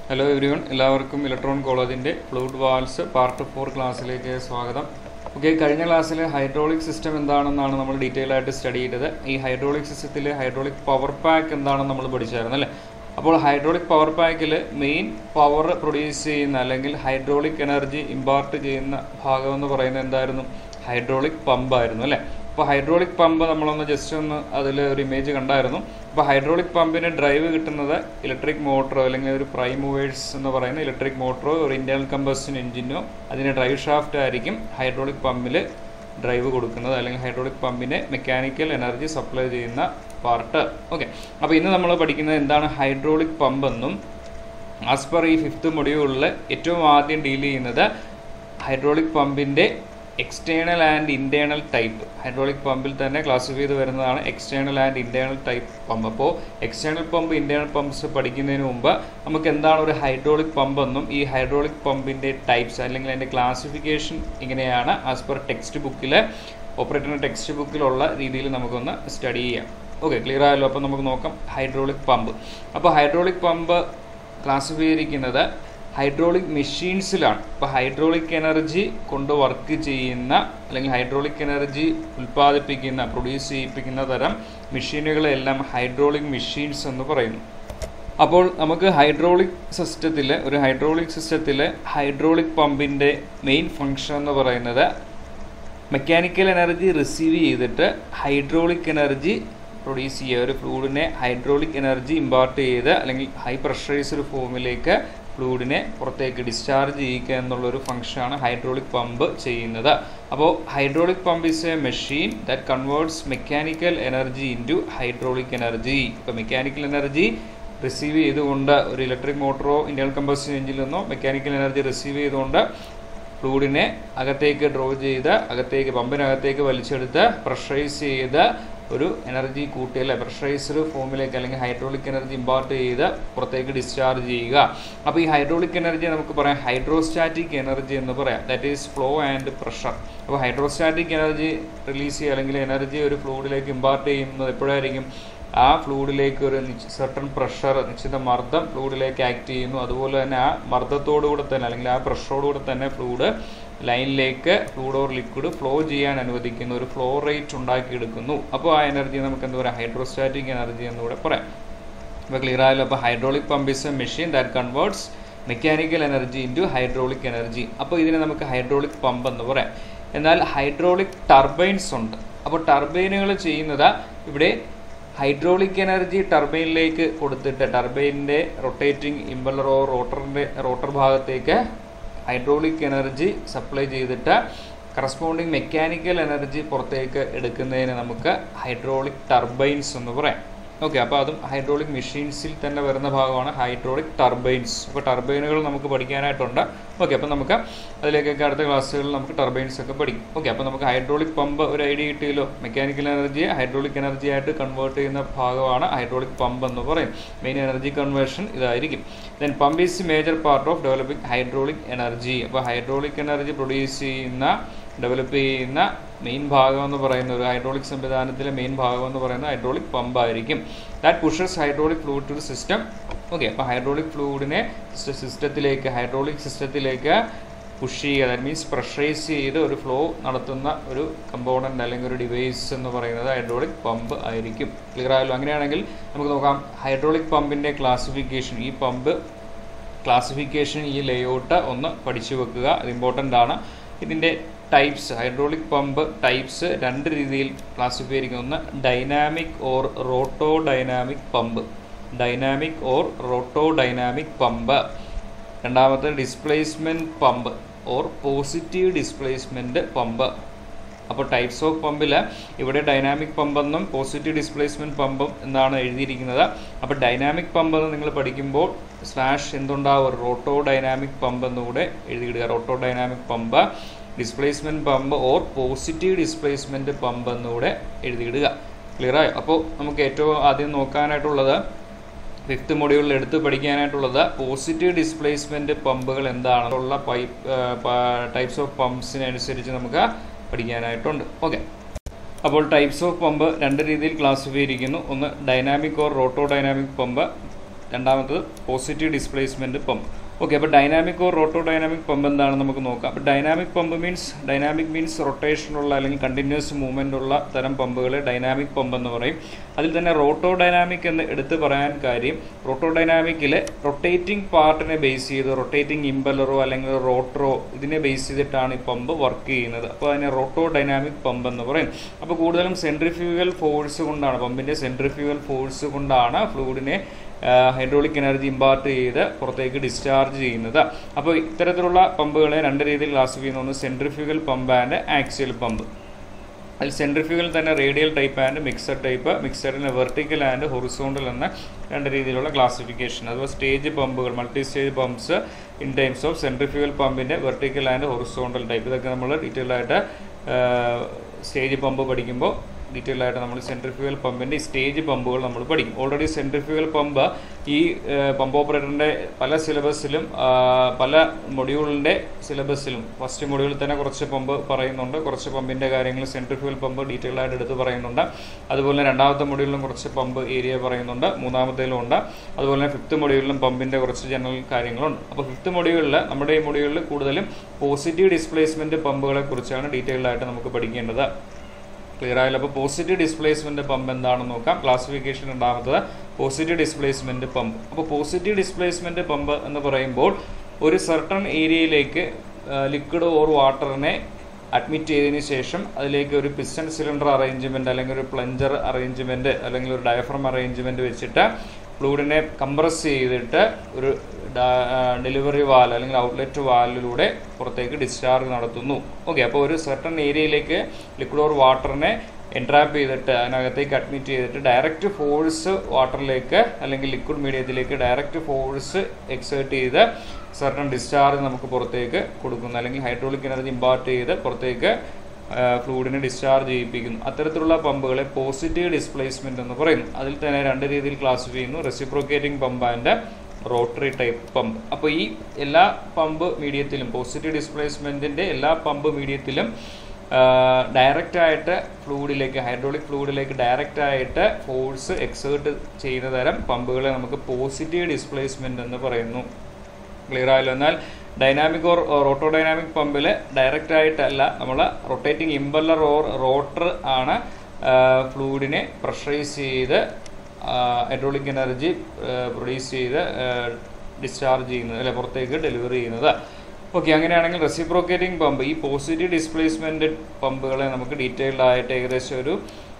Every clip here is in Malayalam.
ഹലോ എവരിവൺ എല്ലാവർക്കും ഇലക്ട്രോൺ കോളേജിൻ്റെ ഫ്ലൂഡ് വാൾസ് പാർട്ട് ഫോർ ക്ലാസ്സിലേക്ക് സ്വാഗതം ഓക്കെ കഴിഞ്ഞ ക്ലാസ്സിൽ ഹൈഡ്രോളിക് സിസ്റ്റം എന്താണെന്നാണ് നമ്മൾ ഡീറ്റെയിൽ ആയിട്ട് സ്റ്റഡി ചെയ്തത് ഈ ഹൈഡ്രോളിക് സിസ്റ്റത്തിൽ ഹൈഡ്രോളിക് പവർ പാക്ക് എന്താണെന്ന് നമ്മൾ പഠിച്ചായിരുന്നു അല്ലേ അപ്പോൾ ഹൈഡ്രോളിക് പവർ പാക്കിൽ മെയിൻ പവർ പ്രൊഡ്യൂസ് ചെയ്യുന്ന അല്ലെങ്കിൽ ഹൈഡ്രോളിക് എനർജി ഇമ്പാർട്ട് ചെയ്യുന്ന ഭാഗം എന്ന് പറയുന്നത് എന്തായിരുന്നു ഹൈഡ്രോളിക് പമ്പായിരുന്നു അല്ലേ അപ്പോൾ ഹൈഡ്രോളിക് പമ്പ് നമ്മളൊന്ന് ജസ്റ്റ് ഒന്ന് അതിൽ ഒരു ഇമേജ് കണ്ടായിരുന്നു അപ്പോൾ ഹൈഡ്രോളിക് പമ്പിന് ഡ്രൈവ് കിട്ടുന്നത് ഇലക്ട്രിക് മോട്ടറോ അല്ലെങ്കിൽ ഒരു പ്രൈം മൂവേഴ്സ് എന്ന് പറയുന്ന ഇലക്ട്രിക് മോട്ടറോ ഒരു ഇന്റേണൽ കമ്പസ്റ്റൻ എഞ്ചിനോ അതിന് ഡ്രൈവ് ഷാഫ്റ്റ് ആയിരിക്കും ഹൈഡ്രോളിക് പമ്പിൽ ഡ്രൈവ് കൊടുക്കുന്നത് അല്ലെങ്കിൽ ഹൈഡ്രോളിക് പമ്പിന് മെക്കാനിക്കൽ എനർജി സപ്ലൈ ചെയ്യുന്ന പാർട്ട് ഓക്കെ അപ്പോൾ ഇന്ന് നമ്മൾ പഠിക്കുന്നത് എന്താണ് ഹൈഡ്രോളിക് പമ്പ് എന്നും ആസ് പെർ ഈ ഫിഫ്ത്ത് മൊഡ്യൂളിൽ ഏറ്റവും ആദ്യം ഡീൽ ചെയ്യുന്നത് ഹൈഡ്രോളിക് പമ്പിൻ്റെ external and internal type hydraulic പമ്പിൽ തന്നെ ക്ലാസിഫൈ ചെയ്ത് വരുന്നതാണ് external and internal type pump അപ്പോൾ എക്സ്റ്റേണൽ പമ്പ് ഇൻറ്റേണൽ പമ്പ്സ് പഠിക്കുന്നതിന് മുമ്പ് നമുക്ക് എന്താണ് ഒരു ഹൈഡ്രോളിക് പമ്പ് എന്നും ഈ ഹൈഡ്രോളിക് പമ്പിൻ്റെ ടൈപ്സ് അല്ലെങ്കിൽ അതിൻ്റെ ക്ലാസിഫിക്കേഷൻ ഇങ്ങനെയാണ് ആസ് പെർ ടെക്സ്റ്റ് ബുക്കിൽ ഓപ്പറേറ്ററിൻ്റെ ടെക്സ്റ്റ് ബുക്കിലുള്ള രീതിയിൽ നമുക്കൊന്ന് സ്റ്റഡി ചെയ്യാം ഓക്കെ ക്ലിയർ ആയല്ലോ അപ്പോൾ നമുക്ക് നോക്കാം ഹൈഡ്രോളിക് പമ്പ് അപ്പോൾ ഹൈഡ്രോളിക് പമ്പ് ക്ലാസിഫൈ ചെയ്തിരിക്കുന്നത് ഹൈഡ്രോളിക് മെഷീൻസിലാണ് ഇപ്പോൾ ഹൈഡ്രോളിക് എനർജി കൊണ്ട് വർക്ക് ചെയ്യുന്ന അല്ലെങ്കിൽ ഹൈഡ്രോളിക് എനർജി ഉൽപ്പാദിപ്പിക്കുന്ന പ്രൊഡ്യൂസ് ചെയ്യിപ്പിക്കുന്ന തരം മെഷീനുകളെല്ലാം ഹൈഡ്രോളിക് മെഷീൻസ് എന്ന് പറയുന്നു അപ്പോൾ നമുക്ക് ഹൈഡ്രോളിക് സിസ്റ്റത്തിൽ ഒരു ഹൈഡ്രോളിക് സിസ്റ്റത്തിൽ ഹൈഡ്രോളിക് പമ്പിൻ്റെ മെയിൻ ഫങ്ഷൻ എന്ന് പറയുന്നത് മെക്കാനിക്കൽ എനർജി റിസീവ് ചെയ്തിട്ട് ഹൈഡ്രോളിക് എനർജി പ്രൊഡ്യൂസ് ചെയ്യുക ഒരു ഫ്ലൂഡിനെ ഹൈഡ്രോളിക് എനർജി ഇമ്പാർട്ട് ചെയ്ത് അല്ലെങ്കിൽ ഹൈ പ്രഷറൈസ്ഡ് ഫോമിലേക്ക് ഫ്ലൂഡിനെ പുറത്തേക്ക് ഡിസ്ചാർജ് ചെയ്യിക്കുക എന്നുള്ളൊരു ഫംഗ്ഷനാണ് ഹൈഡ്രോളിക് പമ്പ് ചെയ്യുന്നത് അപ്പോൾ hydraulic pump is a machine that converts mechanical energy into hydraulic energy ഇപ്പോൾ മെക്കാനിക്കൽ എനർജി റിസീവ് ചെയ്തുകൊണ്ട് ഒരു ഇലക്ട്രിക് മോട്ടറോ ഇന്റേണൽ കമ്പസ്റ്റൻ എഞ്ചിനിൽ നിന്നോ മെക്കാനിക്കൽ എനർജി റിസീവ് ചെയ്തുകൊണ്ട് ഫ്ലൂഡിനെ അകത്തേക്ക് ഡ്രോ ചെയ്ത് അകത്തേക്ക് പമ്പിനകത്തേക്ക് വലിച്ചെടുത്ത് പ്രഷറൈസ് ചെയ്ത് ഒരു എനർജി കൂട്ടി അല്ലെ പ്രഷറൈസ്ഡ് ഫോമിലേക്ക് അല്ലെങ്കിൽ ഹൈഡ്രോളിക് എനർജി ഇമ്പാർട്ട് ചെയ്ത് പുറത്തേക്ക് ഡിസ്ചാർജ് ചെയ്യുക അപ്പോൾ ഈ ഹൈഡ്രോളിക് എനർജി നമുക്ക് പറയാം ഹൈഡ്രോസ്റ്റാറ്റിക് എനർജി എന്ന് പറയാം that is flow and pressure അപ്പോൾ ഹൈഡ്രോസ്റ്റാറ്റിക് എനർജി റിലീസ് ചെയ്യുക അല്ലെങ്കിൽ എനർജി ഒരു ഫ്ലൂഡിലേക്ക് ഇമ്പാർട്ട് ചെയ്യുന്നത് എപ്പോഴായിരിക്കും ആ ഫ്ലൂഡിലേക്ക് ഒരു സർട്ടൺ പ്രഷർ നിശ്ചിത മർദ്ദം ഫ്ലൂഡിലേക്ക് ആക്ട് ചെയ്യുന്നു അതുപോലെ തന്നെ ആ മർദ്ദത്തോടുകൂടെ തന്നെ അല്ലെങ്കിൽ ആ പ്രഷറോടുകൂടെ തന്നെ ഫ്ലൂഡ് ലൈനിലേക്ക് ഫ്ലൂഡ് ഓർ ലിക്വിഡ് ഫ്ലോ ചെയ്യാൻ അനുവദിക്കുന്ന ഒരു ഫ്ലോ റേറ്റ് ഉണ്ടാക്കിയെടുക്കുന്നു അപ്പോൾ ആ എനർജി നമുക്ക് എന്താ പറയുക ഹൈഡ്രോസ്റ്റാറ്റിക് എനർജി എന്നുകൂടെ പറയാം ഇപ്പോൾ ക്ലിയർ ആയല്ലോ അപ്പോൾ hydraulic pump is a machine that converts mechanical energy into hydraulic energy അപ്പോൾ ഇതിനെ നമുക്ക് ഹൈഡ്രോളിക് പമ്പ് എന്ന് പറയാം എന്നാൽ ഹൈഡ്രോളിക് ടർബൈൻസ് ഉണ്ട് അപ്പോൾ ടർബൈനുകൾ ചെയ്യുന്നത് ഇവിടെ ഹൈഡ്രോളിക് എനർജി ടർബൈനിലേക്ക് കൊടുത്തിട്ട് ടർബൈനിൻ്റെ റൊട്ടേറ്റിംഗ് ഇമ്പലറോ റോട്ടറിൻ്റെ റോട്ടർ ഭാഗത്തേക്ക് ഹൈഡ്രോളിക് എനർജി സപ്ലൈ ചെയ്തിട്ട് കറസ്പോണ്ടിങ് മെക്കാനിക്കൽ എനർജി പുറത്തേക്ക് എടുക്കുന്നതിന് നമുക്ക് ഹൈഡ്രോളിക് ടർബൈൻസ് എന്ന് പറയാം ഓക്കെ അപ്പോൾ അതും ഹൈഡ്രോളിക് മെഷീൻസിൽ തന്നെ വരുന്ന ഭാഗമാണ് ഹൈഡ്രോളിക് ടർബൈൻസ് അപ്പോൾ ടർബൈനുകൾ നമുക്ക് പഠിക്കാനായിട്ടുണ്ട് ഓക്കെ അപ്പോൾ നമുക്ക് അതിലേക്കൊക്കെ അടുത്ത ക്ലാസ്സുകളിൽ നമുക്ക് ടർബൈൻസ് ഒക്കെ പഠിക്കും ഓക്കെ അപ്പോൾ നമുക്ക് ഹൈഡ്രോളിക് പമ്പ് ഒരു ഐഡിയ കിട്ടിയല്ലോ മെക്കാനിക്കൽ എനർജിയെ ഹൈഡ്രോളിക് എനർജി ആയിട്ട് കൺവേർട്ട് ചെയ്യുന്ന ഭാഗമാണ് ഹൈഡ്രോളിക് പമ്പ് എന്ന് പറയും മെയിൻ എനർജി കൺവേർഷൻ ഇതായിരിക്കും then pump is major part of developing hydraulic energy അപ്പോൾ ഹൈഡ്രോളിക് എനർജി പ്രൊഡ്യൂസ് ചെയ്യുന്ന ഡെവലപ്പ് ചെയ്യുന്ന മെയിൻ ഭാഗം എന്ന് പറയുന്ന ഒരു ഹൈഡ്രോളിക് സംവിധാനത്തിലെ മെയിൻ ഭാഗം എന്ന് പറയുന്നത് ഹൈഡ്രോളിക് പമ്പ് ആയിരിക്കും that pushes hydraulic fluid to system okay അപ്പോൾ ഹൈഡ്രോളിക് ഫ്ലൂയിഡിനെ സിസ്റ്റത്തിലേക്ക് ഹൈഡ്രോളിക് സിസ്റ്റത്തിലേക്ക് പുഷ് ചെയ്യുക ദാറ്റ് മീൻസ് പ്രഷറൈസ് ചെയ്ത് ഒരു ഫ്ലോ നടത്തുന്ന ഒരു കമ്പോണൻ്റ് അല്ലെങ്കിൽ ഒരു ഡിവൈസ് എന്ന് പറയുന്നത് ഹൈഡ്രോളിക് പമ്പ് ആയിരിക്കും ക്ലിയർ ആയല്ലോ അങ്ങനെയാണെങ്കിൽ നമുക്ക് നോക്കാം ഹൈഡ്രോളിക് പമ്പിൻ്റെ ക്ലാസിഫിക്കേഷൻ ഈ പമ്പ് ക്ലാസിഫിക്കേഷൻ ഈ ലേഔട്ട് ഒന്ന് പഠിച്ചു വെക്കുക അത് ഇമ്പോർട്ടൻ്റ് ആണ് ഇതിൻ്റെ ടൈപ്സ് ഹൈഡ്രോളിക് പമ്പ് ടൈപ്സ് രണ്ട് രീതിയിൽ ക്ലാസിഫൈ ചെയ്തിരിക്കുന്നു ഒന്ന് dynamic or rotodynamic pump dynamic or rotodynamic pump രണ്ടാമത്തെ displacement pump or positive displacement pump അപ്പോൾ ടൈപ്സ് ഓഫ് പമ്പിൽ ഇവിടെ ഡൈനാമിക് പമ്പെന്നും പോസിറ്റീവ് ഡിസ്പ്ലേസ്മെൻറ്റ് പമ്പും എന്നാണ് എഴുതിയിരിക്കുന്നത് അപ്പോൾ ഡൈനാമിക് പമ്പ് എന്ന് നിങ്ങൾ പഠിക്കുമ്പോൾ സ്ലാഷ് എന്തുണ്ടാവും റോട്ടോ ഡൈനാമിക് പമ്പ് എന്നുകൂടെ എഴുതിയിടുക rotodynamic pump displacement pump or positive displacement pump എന്നുകൂടെ എഴുതിയിടുക ക്ലിയർ ആയോ അപ്പോൾ നമുക്ക് ഏറ്റവും ആദ്യം നോക്കാനായിട്ടുള്ളത് ഫിഫ്ത്ത് മൊഡ്യൂളിൽ എടുത്ത് പഠിക്കാനായിട്ടുള്ളത് പോസിറ്റീവ് ഡിസ്പ്ലേസ്മെൻറ്റ് പമ്പുകൾ എന്താണെന്നുള്ള പൈപ്പ് ടൈപ്സ് ഓഫ് പമ്പ്സിനനുസരിച്ച് നമുക്ക് പഠിക്കാനായിട്ടുണ്ട് ഓക്കെ അപ്പോൾ ടൈപ്സ് ഓഫ് പമ്പ് രണ്ട് രീതിയിൽ ക്ലാസിഫൈ ചെയ്തിരിക്കുന്നു ഒന്ന് dynamic or rotodynamic pump രണ്ടാമത്തത് പോസിറ്റീവ് ഡിസ്പ്ലേസ്മെൻറ്റ് പമ്പ് ഓക്കെ അപ്പോൾ dynamic or rotodynamic pump എന്താണെന്ന് നമുക്ക് നോക്കാം അപ്പോൾ dynamic pump means dynamic means റൊട്ടേഷനുള്ള അല്ലെങ്കിൽ കണ്ടിന്യൂസ് മൂവ്മെൻ്റ് ഉള്ള തരം പമ്പുകളെ ഡൈനാമിക് പമ്പ് എന്ന് പറയും അതിൽ തന്നെ റോട്ടോ ഡൈനാമിക് എന്ന് എടുത്ത് പറയാൻ കാര്യം റോട്ടോ ഡൈനാമിക്കിൽ റൊട്ടേറ്റിംഗ് പാർട്ടിനെ ബേസ് ചെയ്ത് റൊട്ടേറ്റിംഗ് ഇമ്പലറോ അല്ലെങ്കിൽ റോട്ടറോ ഇതിനെ ബേസ് ചെയ്തിട്ടാണ് ഈ പമ്പ് വർക്ക് ചെയ്യുന്നത് അപ്പോൾ അതിനെ റോട്ടോ ഡൈനാമിക് പമ്പ് എന്ന് പറയും അപ്പോൾ കൂടുതലും സെൻട്രിഫ്യൂഗൽ ഫോഴ്സ് കൊണ്ടാണ് പമ്പിൻ്റെ സെൻട്രിഫ്യൂഗൽ ഫോഴ്സ് കൊണ്ടാണ് ഫ്ലൂയിഡിനെ ഹൈഡ്രോളിക് എനർജി ഇമ്പാർട്ട് ചെയ്ത് പുറത്തേക്ക് ഡിസ്ചാർജ് ചെയ്യുന്നത് അപ്പോൾ ഇത്തരത്തിലുള്ള പമ്പുകളെ രണ്ട് രീതിയിൽ ക്ലാസിഫൈ ചെയ്യുന്ന ഒന്ന് centrifugal pump and axial pump അതിൽ സെൻട്രിഫ്യൂഗൽ തന്നെ radial type and mixed type മിക്സഡിന് വെർട്ടിക്കൽ ആൻഡ് ഹൊറിസോണ്ടൽ എന്ന രണ്ട് രീതിയിലുള്ള ക്ലാസിഫിക്കേഷൻ അതുപോലെ സ്റ്റേജ് പമ്പുകൾ multi stage pumps in times of centrifugal പമ്പിൻ്റെ വെർട്ടിക്കൽ ആൻഡ് ഹൊറിസോണ്ടൽ ടൈപ്പ് ഇതൊക്കെ നമ്മൾ ഡീറ്റെയിൽ ആയിട്ട് സ്റ്റേജ് പമ്പ് പഠിക്കുമ്പോൾ ഡീറ്റെയിൽ ആയിട്ട് നമ്മൾ സെൻട്രിഫ്യൂഗൽ പമ്പിൻ്റെ സ്റ്റേജ് പമ്പുകൾ നമ്മൾ പഠിക്കും ഓൾറെഡി സെൻട്രിഫ്യൂഗൽ പമ്പ് ഈ പമ്പ് ഓപ്പറേറ്ററിൻ്റെ പല സിലബസിലും പല മൊഡ്യൂളിൻ്റെ സിലബസിലും ഫസ്റ്റ് മൊഡ്യൂളിൽ തന്നെ കുറച്ച് പമ്പ് പറയുന്നുണ്ട് കുറച്ച് പമ്പിൻ്റെ കാര്യങ്ങൾ സെൻട്രിഫ്യൂഗൽ പമ്പ് ഡീറ്റെയിൽ ആയിട്ട് എടുത്ത് പറയുന്നുണ്ട് അതുപോലെ രണ്ടാമത്തെ മൊഡ്യൂളിലും കുറച്ച് പമ്പ് ഏരിയ പറയുന്നുണ്ട് മൂന്നാമത്തേലും ഉണ്ട് അതുപോലെ തന്നെ ഫിഫ്ത്ത് മൊഡ്യൂളിലും പമ്പിൻ്റെ കുറച്ച് ജനറൽ കാര്യങ്ങളുണ്ട് അപ്പോൾ ഫിഫ്ത്ത് മൊഡ്യൂളിൽ നമ്മുടെ ഈ മൊഡ്യൂളിൽ കൂടുതലും പോസിറ്റീവ് ഡിസ്പ്ലേസ്മെൻറ്റ് പമ്പുകളെ കുറിച്ചാണ് ഡീറ്റെയിൽഡ് ആയിട്ട് നമുക്ക് പഠിക്കേണ്ടത് ക്ലിയർ ആയല്ലോ അപ്പോൾ പോസിറ്റീവ് ഡിസ്പ്ലേസ്മെൻറ്റ് പമ്പ് എന്താണെന്ന് നോക്കാം ക്ലാസിഫിക്കേഷൻ രണ്ടാമത്തത് പോസിറ്റീവ് ഡിസ്പ്ലേസ്മെൻറ്റ് പമ്പ് അപ്പോൾ പോസിറ്റീവ് ഡിസ്പ്ലേസ്മെൻറ്റ് പമ്പ് എന്ന് പറയുമ്പോൾ ഒരു സർട്ടൺ ഏരിയയിലേക്ക് ലിക്വിഡ് ഓർ വാട്ടറിനെ അഡ്മിറ്റ് ചെയ്തതിന് ശേഷം അതിലേക്ക് ഒരു പിസ്റ്റൺ സിലിണ്ടർ അറേഞ്ച്മെൻറ്റ് അല്ലെങ്കിൽ ഒരു പ്ലഞ്ചർ അറേഞ്ച്മെൻറ്റ് അല്ലെങ്കിൽ ഒരു ഡയഫ്രം അറേഞ്ച്മെൻറ്റ് വെച്ചിട്ട് ഫ്ലൂയിഡിനെ കംപ്രസ് ചെയ്തിട്ട് ഒരു ഡെലിവറി വാൽ അല്ലെങ്കിൽ ഔട്ട്ലെറ്റ് വാലിലൂടെ പുറത്തേക്ക് ഡിസ്ചാർജ് നടത്തുന്നു ഓക്കെ അപ്പോൾ ഒരു സർട്ടൺ ഏരിയയിലേക്ക് ലിക്വിഡ് ഓർ വാട്ടറിനെ എൻട്രാപ്പ് ചെയ്തിട്ട് അതിനകത്തേക്ക് അഡ്മിറ്റ് ചെയ്തിട്ട് ഡയറക്റ്റ് ഫോഴ്സ് വാട്ടറിലേക്ക് അല്ലെങ്കിൽ ലിക്വിഡ് മീഡിയത്തിലേക്ക് ഡയറക്റ്റ് ഫോഴ്സ് എക്സേർട്ട് ചെയ്ത് സർട്ടൺ ഡിസ്ചാർജ് നമുക്ക് പുറത്തേക്ക് കൊടുക്കുന്നു അല്ലെങ്കിൽ ഹൈഡ്രോളിക് എനർജി ഇമ്പാർട്ട് ചെയ്ത് പുറത്തേക്ക് ഫ്ലൂയിഡിനെ ഡിസ്ചാർജ് ചെയ്യിപ്പിക്കുന്നു അത്തരത്തിലുള്ള പമ്പുകളെ പോസിറ്റീവ് ഡിസ്പ്ലേസ്മെന്റ് എന്ന് പറയുന്നു അതിൽ തന്നെ രണ്ട് രീതിയിൽ ക്ലാസിഫൈ ചെയ്യുന്നു reciprocating pump and rotary type pump അപ്പോൾ ഈ എല്ലാ പമ്പ് മീഡിയത്തിലും പോസിറ്റീവ് ഡിസ്പ്ലേസ്മെന്റിന്റെ എല്ലാ പമ്പ് മീഡിയത്തിലും ഡയറക്റ്റ് ആയിട്ട് ഫ്ലൂയിഡിലേക്ക് ഹൈഡ്രോളിക് ഫ്ലൂയിഡിലേക്ക് ഡയറക്റ്റ് ആയിട്ട് ഫോഴ്സ് എക്സേർട്ട് ചെയ്യുന്ന തരം പമ്പുകളെ നമുക്ക് പോസിറ്റീവ് ഡിസ്പ്ലേസ്മെന്റ് എന്ന് പറയുന്നു ക്ലിയർ ആയല്ലോ എന്നാൽ ഡൈനാമിക് ഓർ റോട്ടോ ഡൈനാമിക് പമ്പിൽ ഡയറക്റ്റ് ആയിട്ടല്ല നമ്മൾ റൊട്ടേറ്റിംഗ് ഇമ്പല്ലർ ഓർ റോട്ടർ ആണ് ഫ്ലൂയിഡിനെ പ്രഷറൈസ് ചെയ്ത് ഹൈഡ്രോളിക് എനർജി പ്രൊഡ്യൂസ് ചെയ്ത് ഡിസ്ചാർജ് ചെയ്യുന്നത് അല്ലെ പുറത്തേക്ക് ഡെലിവറി ചെയ്യുന്നത് ഓക്കെ അങ്ങനെയാണെങ്കിൽ റെസിപ്രോക്കേറ്റിംഗ് പമ്പ് ഈ പോസിറ്റീവ് ഡിസ്പ്ലേസ്മെൻറ്റ് പമ്പുകളെ നമുക്ക് ഡീറ്റെയിൽഡ് ആയിട്ട് ഏകദേശം ഒരു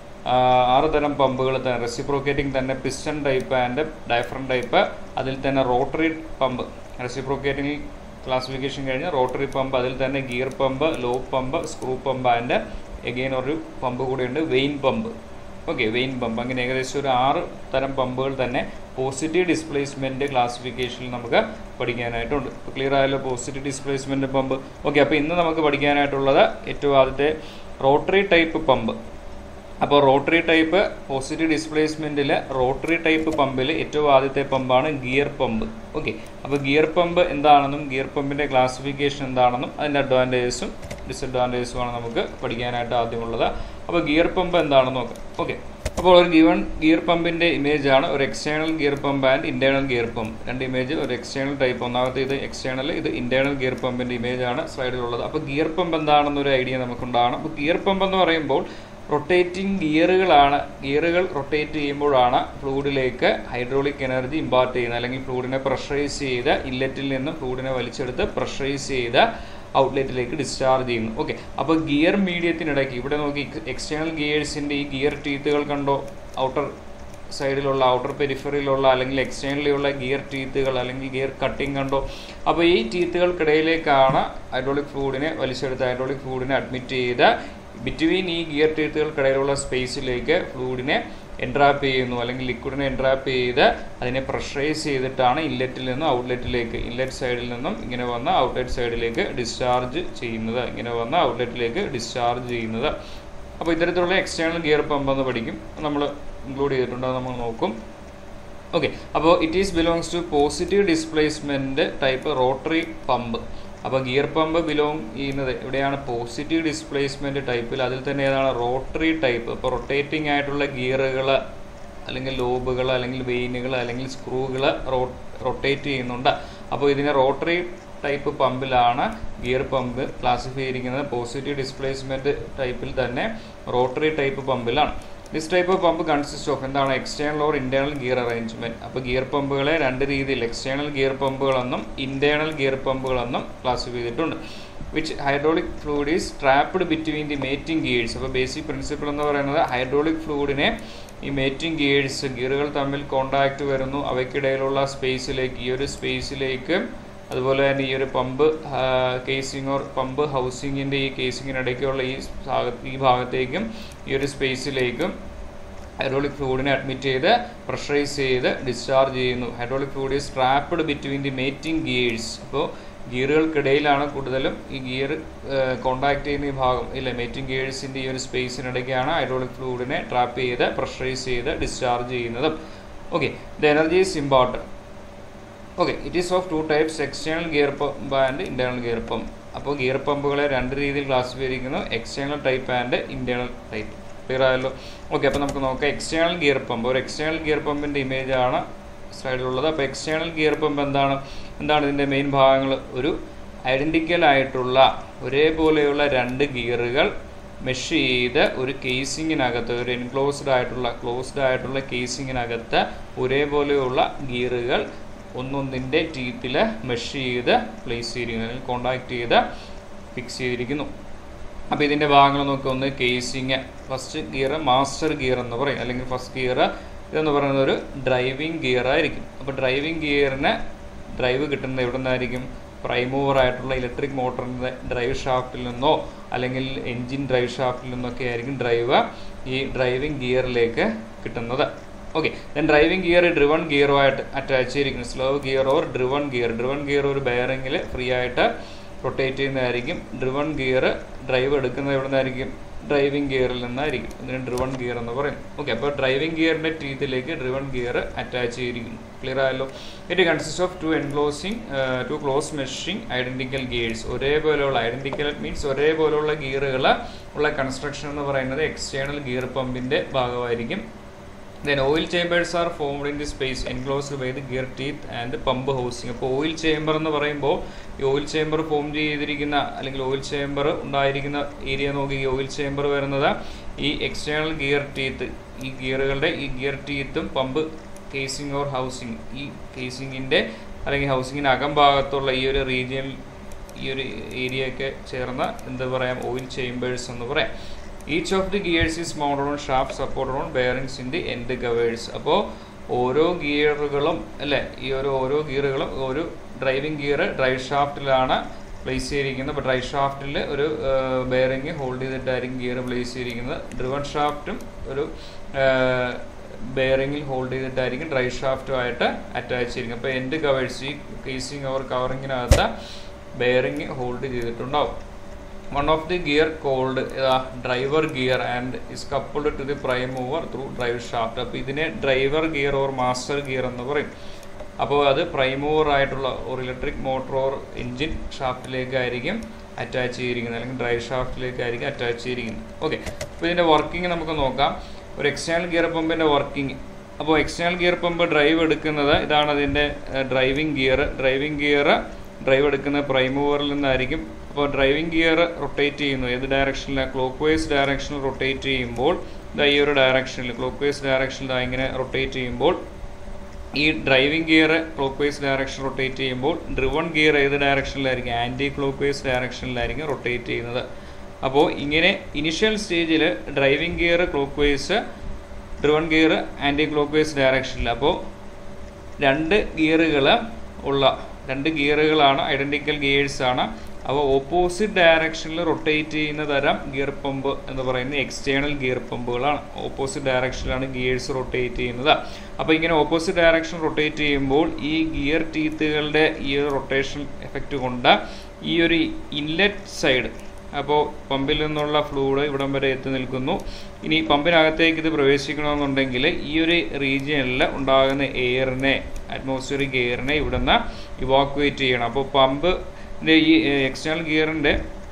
ആറ് തരം പമ്പുകൾ തന്നെ റെസിപ്രോക്കേറ്റിംഗ് തന്നെ piston type and diaphragm type അതിൽ തന്നെ റോട്ടറി പമ്പ് റെസിപ്രോക്കേറ്റിംഗ് ക്ലാസിഫിക്കേഷൻ കഴിഞ്ഞ് റോട്ടറി പമ്പ് അതിൽ തന്നെ gear pump lobe pump screw pump and again ഒരു പമ്പ് കൂടിയുണ്ട് vane pump okay vane pump അങ്ങനെ ഏകദേശം ഒരു ആറ് തരം പമ്പുകൾ തന്നെ പോസിറ്റീവ് ഡിസ്പ്ലേസ്മെൻറ്റ് ക്ലാസിഫിക്കേഷനിൽ നമുക്ക് പഠിക്കാനായിട്ടുണ്ട് ഇപ്പോൾ ക്ലിയർ ആയല്ലോ പോസിറ്റീവ് ഡിസ്പ്ലേസ്മെൻറ്റ് പമ്പ് ഓക്കെ അപ്പോൾ ഇന്ന് നമുക്ക് പഠിക്കാനായിട്ടുള്ളത് ഏറ്റവും ആദ്യത്തെ റോട്ടറി ടൈപ്പ് പമ്പ് അപ്പോൾ റോട്ടറി ടൈപ്പ് പോസിറ്റീവ് ഡിസ്പ്ലേസ്മെൻറ്റിൽ റോട്ടറി ടൈപ്പ് പമ്പിൽ ഏറ്റവും ആദ്യത്തെ പമ്പാണ് ഗിയർ പമ്പ് ഓക്കെ അപ്പോൾ ഗിയർ പമ്പ് എന്താണെന്നും ഗിയർ പമ്പിൻ്റെ ക്ലാസിഫിക്കേഷൻ എന്താണെന്നും അതിൻ്റെ അഡ്വാൻറ്റേജസും ഡിസഡ്വാൻറ്റേജസുമാണ് നമുക്ക് പഠിക്കാനായിട്ട് ആദ്യമുള്ളത് അപ്പോൾ ഗിയർ പമ്പ് എന്താണെന്ന് നോക്കാം ഓക്കെ അപ്പോൾ ഒരു ഗിവൺ ഗിയർ പമ്പിൻ്റെ ഇമേജ് ആണ് ഒരു external gear pump and internal gear pump രണ്ട് ഇമേജ് ഒരു എക്സ്റ്റേണൽ ടൈപ്പ് ഒന്നാമത്തെ ഇത് എക്സ്റ്റേണൽ ഇത് ഇൻറ്റേർണൽ ഗിയർ പമ്പിൻ്റെ ഇമേജ് ആണ് സ്ലൈഡിലുള്ളത് അപ്പോൾ ഗിയർ പമ്പ് എന്താണെന്നൊരു ഐഡിയ നമുക്കുണ്ടാകണം അപ്പോൾ ഗിയർ പമ്പ് എന്ന് പറയുമ്പോൾ റൊട്ടേറ്റിംഗ് ഗിയറുകളാണ് ഗിയറുകൾ റൊട്ടേറ്റ് ചെയ്യുമ്പോഴാണ് ഫ്ലൂയിഡിലേക്ക് ഹൈഡ്രോളിക് എനർജി ഇമ്പാർട്ട് ചെയ്യുന്നത് അല്ലെങ്കിൽ ഫ്ലൂയിഡിനെ പ്രഷറൈസ് ചെയ്ത് ഇല്ലറ്റിൽ നിന്ന് ഫ്ലൂയിഡിനെ വലിച്ചെടുത്ത് പ്രഷറൈസ് ചെയ്ത് ഔട്ട്ലെറ്റിലേക്ക് ഡിസ്ചാർജ് ചെയ്യുന്നു ഓക്കെ അപ്പോൾ ഗിയർ മീഡിയത്തിനിടയ്ക്ക് ഇവിടെ നോക്കി എക്സ്റ്റേണൽ ഗിയേഴ്സിൻ്റെ ഈ ഗിയർ ടീത്തുകൾ കണ്ടോ ഔട്ടർ സൈഡിലുള്ള ഔട്ടർ പെരിഫറിയിലുള്ള അല്ലെങ്കിൽ എക്സ്റ്റേണലിലുള്ള ഗിയർ ടീത്തുകൾ അല്ലെങ്കിൽ ഗിയർ കട്ടിങ് കണ്ടോ അപ്പോൾ ഈ ടീത്തുകൾക്കിടയിലേക്കാണ് ഹൈഡ്രോളിക് ഫ്ലൂയിഡിനെ വലിച്ചെടുത്ത് ഹൈഡ്രോളിക് ഫ്ലൂയിഡിനെ അഡ്മിറ്റ് ചെയ്ത് ബിറ്റ്വീൻ ഈ ഗിയർ ടീത്തുകൾക്കിടയിലുള്ള സ്പേസിലേക്ക് ഫ്ലൂയിഡിനെ എൻട്രാപ്പ് ചെയ്യുന്നു അല്ലെങ്കിൽ ലിക്വിഡിനെ എൻട്രാപ്പ് ചെയ്ത് അതിനെ പ്രഷറൈസ് ചെയ്തിട്ടാണ് ഇല്ലറ്റിൽ നിന്നും ഔട്ട്ലെറ്റിലേക്ക് ഇല്ലറ്റ് സൈഡിൽ നിന്നും ഇങ്ങനെ വന്ന് ഔട്ട്ലെറ്റ് സൈഡിലേക്ക് ഡിസ്ചാർജ് ചെയ്യുന്നത് ഇങ്ങനെ വന്ന് ഔട്ട്ലെറ്റിലേക്ക് ഡിസ്ചാർജ് ചെയ്യുന്നത് അപ്പോൾ ഇത്തരത്തിലുള്ള എക്സ്റ്റേണൽ ഗിയർ പമ്പ് എന്ന് പഠിക്കും നമ്മൾ ഇൻക്ലൂഡ് ചെയ്തിട്ടുണ്ട് അത് നമ്മൾ നോക്കും ഓക്കെ അപ്പോൾ it is belongs to positive displacement type rotary pump അപ്പോൾ ഗിയർ പമ്പ് ബിലോങ് ചെയ്യുന്നത് എവിടെയാണ് പോസിറ്റീവ് ഡിസ്പ്ലേസ്മെൻറ്റ് ടൈപ്പിൽ അതിൽ തന്നെ ഏതാണ് റോട്ടറി ടൈപ്പ് ഇപ്പോൾ റൊട്ടേറ്റിംഗ് ആയിട്ടുള്ള ഗിയറുകൾ അല്ലെങ്കിൽ ലോബുകൾ അല്ലെങ്കിൽ വെയിനുകൾ അല്ലെങ്കിൽ സ്ക്രൂകൾ റൊട്ടേറ്റ് ചെയ്യുന്നുണ്ട് അപ്പോൾ ഇതിനെ റോട്ടറി ടൈപ്പ് പമ്പിലാണ് ഗിയർ പമ്പ് ക്ലാസിഫൈ ചെയ്തിരിക്കുന്നത് പോസിറ്റീവ് ഡിസ്പ്ലേസ്മെന്റ് ടൈപ്പിൽ തന്നെ റോട്ടറി ടൈപ്പ് പമ്പിലാണ് this type of pump consist of എന്താണ് external or internal gear arrangement അപ്പോൾ ഗിയർ പമ്പുകളെ രണ്ട് രീതിയിൽ എക്സ്റ്റേണൽ ഗിയർ പമ്പുകളെന്നും ഇന്റേണൽ ഗിയർ പമ്പുകളെന്നും ക്ലാസിഫൈ ചെയ്തിട്ടുണ്ട് which hydraulic fluid is trapped between the mating gears അപ്പോൾ ബേസിക് പ്രിൻസിപ്പിൾ എന്ന് പറയുന്നത് ഹൈഡ്രോളിക് ഫ്ലൂയിഡിനെ ഈ മേറ്റിംഗ് ഗിയേഴ്സ് ഗിയറുകൾ തമ്മിൽ കോണ്ടാക്ട് വരുന്നു അവയ്ക്കിടയിലുള്ള സ്പേസിലേക്ക് ഈ ഒരു സ്പേസിലേക്ക് അതുപോലെ തന്നെ ഈ ഒരു പമ്പ് കേസിംഗ് ഓർ പമ്പ് ഹൗസിങ്ങിൻ്റെ ഈ കേസിങ്ങിനിടയ്ക്കുള്ള ഈ ഭാഗത്ത് ഈ ഭാഗത്തേക്കും ഈ ഒരു സ്പേസിലേക്കും ഹൈഡ്രോളിക് ഫ്ലൂയിഡിനെ അഡ്മിറ്റ് ചെയ്ത് പ്രഷറൈസ് ചെയ്ത് ഡിസ്ചാർജ് ചെയ്യുന്നു hydraulic fluid is trapped between the mating gears അപ്പോൾ ഗിയറുകൾക്കിടയിലാണ് കൂടുതലും ഈ ഗിയർ കോണ്ടാക്ട് ചെയ്യുന്ന ഈ ഭാഗം ഇല്ല മേറ്റിംഗ് ഗിയേഴ്സിൻ്റെ ഈ ഒരു സ്പേസിനിടയ്ക്കാണ് ഹൈഡ്രോളിക് ഫ്ലൂയിഡിനെ ട്രാപ്പ് ചെയ്ത് പ്രഷറൈസ് ചെയ്ത് ഡിസ്ചാർജ് ചെയ്യുന്നതും okay the energy is important okay it is of two types external gear pump and internal gear pump അപ്പോൾ ഗിയർ പമ്പുകളെ രണ്ട് രീതിയിൽ ക്ലാസിഫൈ ചെയ്തിരിക്കുന്നു external type and internal type clear ആയല്ലോ ഓക്കെ അപ്പോൾ നമുക്ക് നോക്കാം എക്സ്റ്റേണൽ ഗിയർ പമ്പ് ഒരു എക്സ്റ്റേണൽ ഗിയർ പമ്പിൻ്റെ ഇമേജ് ആണ് സ്ലൈഡിലുള്ളത് അപ്പോൾ എക്സ്റ്റേണൽ ഗിയർ പമ്പ് എന്താണ് എന്താണ് ഇതിൻ്റെ മെയിൻ ഭാഗങ്ങൾ ഒരു ഐഡൻറ്റിക്കൽ ആയിട്ടുള്ള ഒരേപോലെയുള്ള രണ്ട് ഗിയറുകൾ മെഷ് ചെയ്ത് ഒരു കേസിങ്ങിനകത്ത് ഒരു എൻക്ലോസ്ഡ് ആയിട്ടുള്ള ക്ലോസ്ഡ് ആയിട്ടുള്ള കേസിങ്ങിനകത്ത് ഒരേപോലെയുള്ള ഗിയറുകൾ ഒന്നൊന്നിൻ്റെ ടീത്തിൽ മെഷ് ചെയ്ത് പ്ലേസ് ചെയ്തിരിക്കുന്നു അല്ലെങ്കിൽ കോണ്ടാക്ട് ചെയ്ത് ഫിക്സ് ചെയ്തിരിക്കുന്നു അപ്പോൾ ഇതിൻ്റെ ഭാഗങ്ങൾ നോക്കുക ഒന്ന് casing first gear master gear എന്ന് പറയും അല്ലെങ്കിൽ ഫസ്റ്റ് ഗിയർ ഇതെന്ന് പറയുന്നത് ഒരു ഡ്രൈവിംഗ് ഗിയർ ആയിരിക്കും അപ്പോൾ ഡ്രൈവിംഗ് ഗിയറിന് ഡ്രൈവ് കിട്ടുന്നത് എവിടെ നിന്നായിരിക്കും പ്രൈമൂവർ ആയിട്ടുള്ള ഇലക്ട്രിക് മോട്ടറിൻ്റെ ഡ്രൈവ് ഷാഫ്റ്റിൽ നിന്നോ അല്ലെങ്കിൽ എൻജിൻ ഡ്രൈവ് ഷാഫ്റ്റിൽ നിന്നൊക്കെ ആയിരിക്കും ഡ്രൈവ് ഈ ഡ്രൈവിംഗ് ഗിയറിലേക്ക് കിട്ടുന്നത് okay then driving gear driven ഗിയറുമായിട്ട് അറ്റാച്ച് ചെയ്തിരിക്കുന്നു slow gear or driven gear driven gear ഒരു ബെയറിങ്ങിൽ ഫ്രീ ആയിട്ട് റൊട്ടേറ്റ് ചെയ്യുന്നതായിരിക്കും ഡ്രിവൺ ഗിയർ ഡ്രൈവ് എടുക്കുന്നത് എവിടെ നിന്നായിരിക്കും ഡ്രൈവിംഗ് ഗിയറിൽ നിന്നായിരിക്കും ഇതിന് ഡ്രിവൺ ഗിയർ എന്ന് പറയും ഓക്കെ അപ്പോൾ ഡ്രൈവിംഗ് ഗിയറിൻ്റെ ടീത്തിലേക്ക് ഡ്രിവൺ ഗിയർ അറ്റാച്ച് ചെയ്തിരിക്കുന്നു ക്ലിയർ ആയല്ലോ it consist of two enclosing two close meshing identical gears ഒരേപോലെയുള്ള ഐഡന്റിക്കൽ മീൻസ് ഒരേപോലെയുള്ള ഗിയറുകൾ ഉള്ള കൺസ്ട്രക്ഷൻ എന്ന് പറയുന്നത് എക്സ്റ്റേണൽ ഗിയർ പമ്പിൻ്റെ ഭാഗമായിരിക്കും then oil chambers are formed in the space enclosed by the gear teeth and pump housing അപ്പോൾ ഓയിൽ ചേമ്പർ എന്ന് പറയുമ്പോൾ ഈ ഓയിൽ ചേമ്പർ ഫോം ചെയ്തിരിക്കുന്ന അല്ലെങ്കിൽ ഓയിൽ ചേമ്പർ ഉണ്ടായിരിക്കുന്ന ഏരിയ നോക്കി ഈ ഓയിൽ ചേമ്പർ വരുന്നത് ഈ എക്സ്റ്റേണൽ ഗിയർ ടീത്ത് ഈ ഗിയറുകളുടെ ഈ ഗിയർ ടീത്തും പമ്പ് കേസിംഗ് ഓർ ഹൗസിംഗ് ഈ കേസിങ്ങിൻ്റെ അല്ലെങ്കിൽ ഹൗസിങ്ങിൻ്റെ അകംഭാഗത്തുള്ള ഈ ഒരു റീജിയൻ ഈ ഒരു ഏരിയയൊക്കെ ചേർന്ന എന്താ പറയാം ഓയിൽ ചേമ്പേഴ്സ് എന്ന് പറയാം each of the gears is mounted on shaft supported on bearings in the end covers അപ്പോൾ ഓരോ ഗിയറുകളും അല്ലേ ഈ ഒരു ഓരോ ഗിയറുകളും ഒരു ഡ്രൈവിംഗ് ഗിയർ ഡ്രൈവ് ഷാഫ്റ്റിലാണ് പ്ലേസ് ചെയ്തിരിക്കുന്നത് അപ്പോൾ ഡ്രൈവ് ഷാഫ്റ്റിൽ ഒരു ബെയറിങ് ഹോൾഡ് ചെയ്തിട്ടായിരിക്കും ഗിയർ പ്ലേസ് ചെയ്തിരിക്കുന്നത് ഡ്രിവൺ ഷാഫ്റ്റും ഒരു ബെയറിങ്ങിൽ ഹോൾഡ് ചെയ്തിട്ടായിരിക്കും ഡ്രൈവ് ഷാഫ്റ്റുമായിട്ട് അറ്റാച്ച് ചെയ്തിരിക്കുന്നത് അപ്പോൾ എൻഡ് കവേഴ്സ് ഈ കേസിങ് ഓർ കവറിങ്ങിനകത്ത് ബെയറിങ് ഹോൾഡ് ചെയ്തിട്ടുണ്ടാവും one of the gear called driver gear and is coupled to the prime mover through drive shaft അപ്പോൾ ഇതിനെ driver gear or master gear എന്ന് പറയും അപ്പോൾ അത് പ്രൈം മൂവർ ആയിട്ടുള്ള ഒരു ഇലക്ട്രിക് മോട്ടോർ ഓർ എൻജിൻ ഷാഫ്റ്റിലേക്കായിരിക്കും അറ്റാച്ച് ചെയ്തിരിക്കുന്നത് അല്ലെങ്കിൽ ഡ്രൈവ് ഷാഫ്റ്റിലേക്കായിരിക്കും അറ്റാച്ച് ചെയ്തിരിക്കുന്നത് ഓക്കെ അപ്പോൾ ഇതിൻ്റെ വർക്കിംഗ് നമുക്ക് നോക്കാം ഒരു എക്സ്റ്റേണൽ ഗിയർ പമ്പിൻ്റെ വർക്കിംഗ് അപ്പോൾ എക്സ്റ്റേണൽ ഗിയർ പമ്പ് ഡ്രൈവ് എടുക്കുന്നത് ഇതാണ് അതിൻ്റെ driving gear driving gear drive എടുക്കുന്ന പ്രൈം മൂവറിൽ നിന്നായിരിക്കും അപ്പോൾ ഡ്രൈവിംഗ് ഗിയർ റൊട്ടേറ്റ് ചെയ്യുന്നു ഏത് ഡയറക്ഷനിലാണ് ക്ലോക്ക് വൈസ് ഡയറക്ഷനിൽ റൊട്ടേറ്റ് ചെയ്യുമ്പോൾ ഇതാ ഈ ഒരു ഡയറക്ഷനിൽ ക്ലോക്ക് വൈസ് ഡയറക്ഷനിൽ ഇങ്ങനെ റൊട്ടേറ്റ് ചെയ്യുമ്പോൾ ഈ driving gear clockwise direction rotate ചെയ്യുമ്പോൾ ഡ്രിവൺ ഗിയർ ഏത് ഡയറക്ഷനിലായിരിക്കും ആൻറ്റി ക്ലോക്ക് വൈസ് ഡയറക്ഷനിലായിരിക്കും റൊട്ടേറ്റ് ചെയ്യുന്നത് അപ്പോൾ ഇങ്ങനെ ഇനിഷ്യൽ സ്റ്റേജിൽ driving gear clockwise driven gear clock vice ഡയറക്ഷനിൽ അപ്പോൾ രണ്ട് ഗിയറുകൾ ഉള്ള രണ്ട് ഗിയറുകളാണ് ഐഡൻറ്റിക്കൽ ഗിയേഴ്സ് ആണ് അപ്പോൾ ഓപ്പോസിറ്റ് ഡയറക്ഷനിൽ റൊട്ടേറ്റ് ചെയ്യുന്ന തരം ഗിയർ പമ്പ് എന്ന് പറയുന്നത് എക്സ്റ്റേണൽ ഗിയർ പമ്പുകളാണ് ഓപ്പോസിറ്റ് ഡയറക്ഷനിലാണ് ഗിയേഴ്സ് റൊട്ടേറ്റ് ചെയ്യുന്നത് അപ്പോൾ ഇങ്ങനെ ഓപ്പോസിറ്റ് ഡയറക്ഷൻ റൊട്ടേറ്റ് ചെയ്യുമ്പോൾ ഈ ഗിയർ ടീത്തുകളുടെ ഈ ഒരു റൊട്ടേഷൻ എഫക്റ്റ് കൊണ്ട് ഈ ഒരു ഇൻലെറ്റ് സൈഡ് അപ്പോൾ പമ്പിൽ നിന്നുള്ള ഫ്ലൂയിഡ് ഇവിടം വരെ എത്തി നിൽക്കുന്നു ഇനി പമ്പിനകത്തേക്ക് ഇത് പ്രവേശിക്കണമെന്നുണ്ടെങ്കിൽ ഈ ഒരു റീജിയനിൽ ഉണ്ടാകുന്ന എയറിനെ അറ്റ്മോസ്ഫിയറിക് എയറിനെ ഇവിടുന്ന് ഇവാക്വേറ്റ് ചെയ്യണം അപ്പോൾ പമ്പ് ഈ എക്സ്റ്റേണൽ ഗിയറിൻ്റെ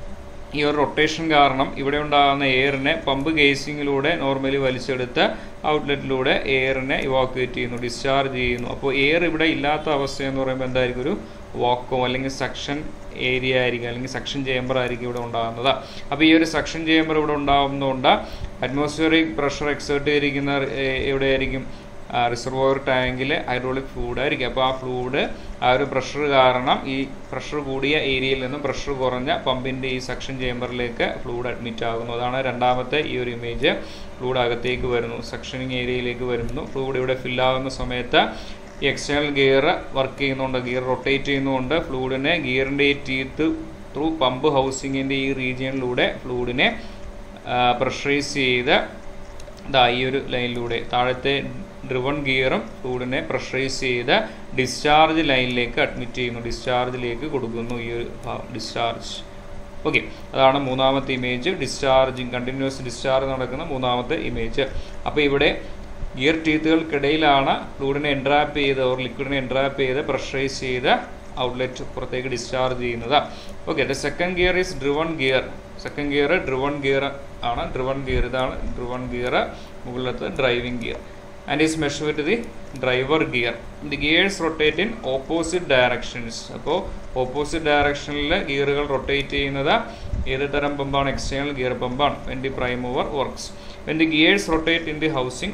ഈ ഒരു റൊട്ടേഷൻ കാരണം ഇവിടെ ഉണ്ടാകുന്ന എയറിനെ പമ്പ് കേസിങ്ങിലൂടെ നോർമലി വലിച്ചെടുത്ത് ഔട്ട്ലെറ്റിലൂടെ എയറിനെ ഇവാക്യുവേറ്റ് ചെയ്യുന്നു ഡിസ്ചാർജ് ചെയ്യുന്നു അപ്പോൾ എയർ ഇവിടെ ഇല്ലാത്ത അവസ്ഥ എന്ന് പറയുമ്പോൾ എന്തായിരിക്കും ഒരു വാക്കോ അല്ലെങ്കിൽ സക്ഷൻ ഏരിയ ആയിരിക്കും അല്ലെങ്കിൽ സക്ഷൻ ചേമ്പർ ആയിരിക്കും ഇവിടെ ഉണ്ടാകുന്നത് അപ്പോൾ ഈ ഒരു സക്ഷൻ ചേമ്പർ ഇവിടെ ഉണ്ടാകുന്നതുകൊണ്ട് അറ്റ്മോസ്ഫിയറിക് പ്രഷർ എക്സേർട്ട് ചെയ്തിരിക്കുന്ന എവിടെയായിരിക്കും റിസർവോയർ ടാങ്കിൽ ഹൈഡ്രോളിക് ഫ്ലൂഡ് ആയിരിക്കും അപ്പോൾ ആ ഫ്ലൂഡ് ആ ഒരു പ്രഷർ കാരണം ഈ പ്രഷർ കൂടിയ ഏരിയയിൽ നിന്നും പ്രഷർ കുറഞ്ഞ പമ്പിൻ്റെ ഈ സക്ഷൻ ചേമ്പറിലേക്ക് ഫ്ലൂഡ് അഡ്മിറ്റ് ആകുന്നു അതാണ് രണ്ടാമത്തെ ഈ ഒരു ഇമേജ് ഫ്ലൂഡ് അകത്തേക്ക് വരുന്നു സക്ഷനിങ് ഏരിയയിലേക്ക് വരുന്നു ഫ്ലൂഡ് ഇവിടെ ഫില്ലാകുന്ന സമയത്ത് ഈ എക്സ്റ്റേണൽ ഗിയർ വർക്ക് ചെയ്യുന്നുണ്ട് ഗിയർ റൊട്ടേറ്റ് ചെയ്യുന്നതുകൊണ്ട് ഫ്ലൂഡിനെ ഗിയറിൻ്റെ ഈ ടീത്ത് ത്രൂ പമ്പ് ഹൗസിങ്ങിൻ്റെ ഈ റീജിയനിലൂടെ ഫ്ലൂഡിനെ പ്രഷറൈസ് ചെയ്ത് ഇതാ ഈ ഒരു ലൈനിലൂടെ താഴത്തെ ഡ്രിവൺ ഗിയറും ഫ്ലൂഡിനെ പ്രഷറൈസ് ചെയ്ത് ഡിസ്ചാർജ് ലൈനിലേക്ക് അഡ്മിറ്റ് ചെയ്യുന്നു ഡിസ്ചാർജിലേക്ക് കൊടുക്കുന്നു ഈ ഒരു ഡിസ്ചാർജ് ഓക്കെ അതാണ് മൂന്നാമത്തെ ഇമേജ് ഡിസ്ചാർജിങ് കണ്ടിന്യൂസ് ഡിസ്ചാർജ് നടക്കുന്ന മൂന്നാമത്തെ ഇമേജ് അപ്പോൾ ഇവിടെ ഗിയർ ടീത്തുകൾക്കിടയിലാണ് ഫ്ലൂഡിനെ എൻട്രാപ്പ് ചെയ്ത് ഓർ ലിക്വിഡിനെ എൻട്രാപ്പ് ചെയ്ത് പ്രഷറൈസ് ചെയ്ത് ഔട്ട്ലെറ്റ് പുറത്തേക്ക് ഡിസ്ചാർജ് ചെയ്യുന്നത് okay the second gear is driven gear second gear driven gear ആണ് ഡ്രിവൺ ഗിയർ ഇതാണ് ഡ്രിവൺ ഗിയർ മുകളിലത്തെ driving gear and is measure with the driver gear the gears rotate in opposite directions അപ്പോൾ ഓപ്പോസിറ്റ് ഡയറക്ഷനിൽ ഗിയറുകൾ റൊട്ടേറ്റ് ചെയ്യുന്നത് ഏത് തരം പമ്പാണ് എക്സ്റ്റേണൽ ഗിയർ പമ്പാണ് when the prime mover works when the gears rotate in the housing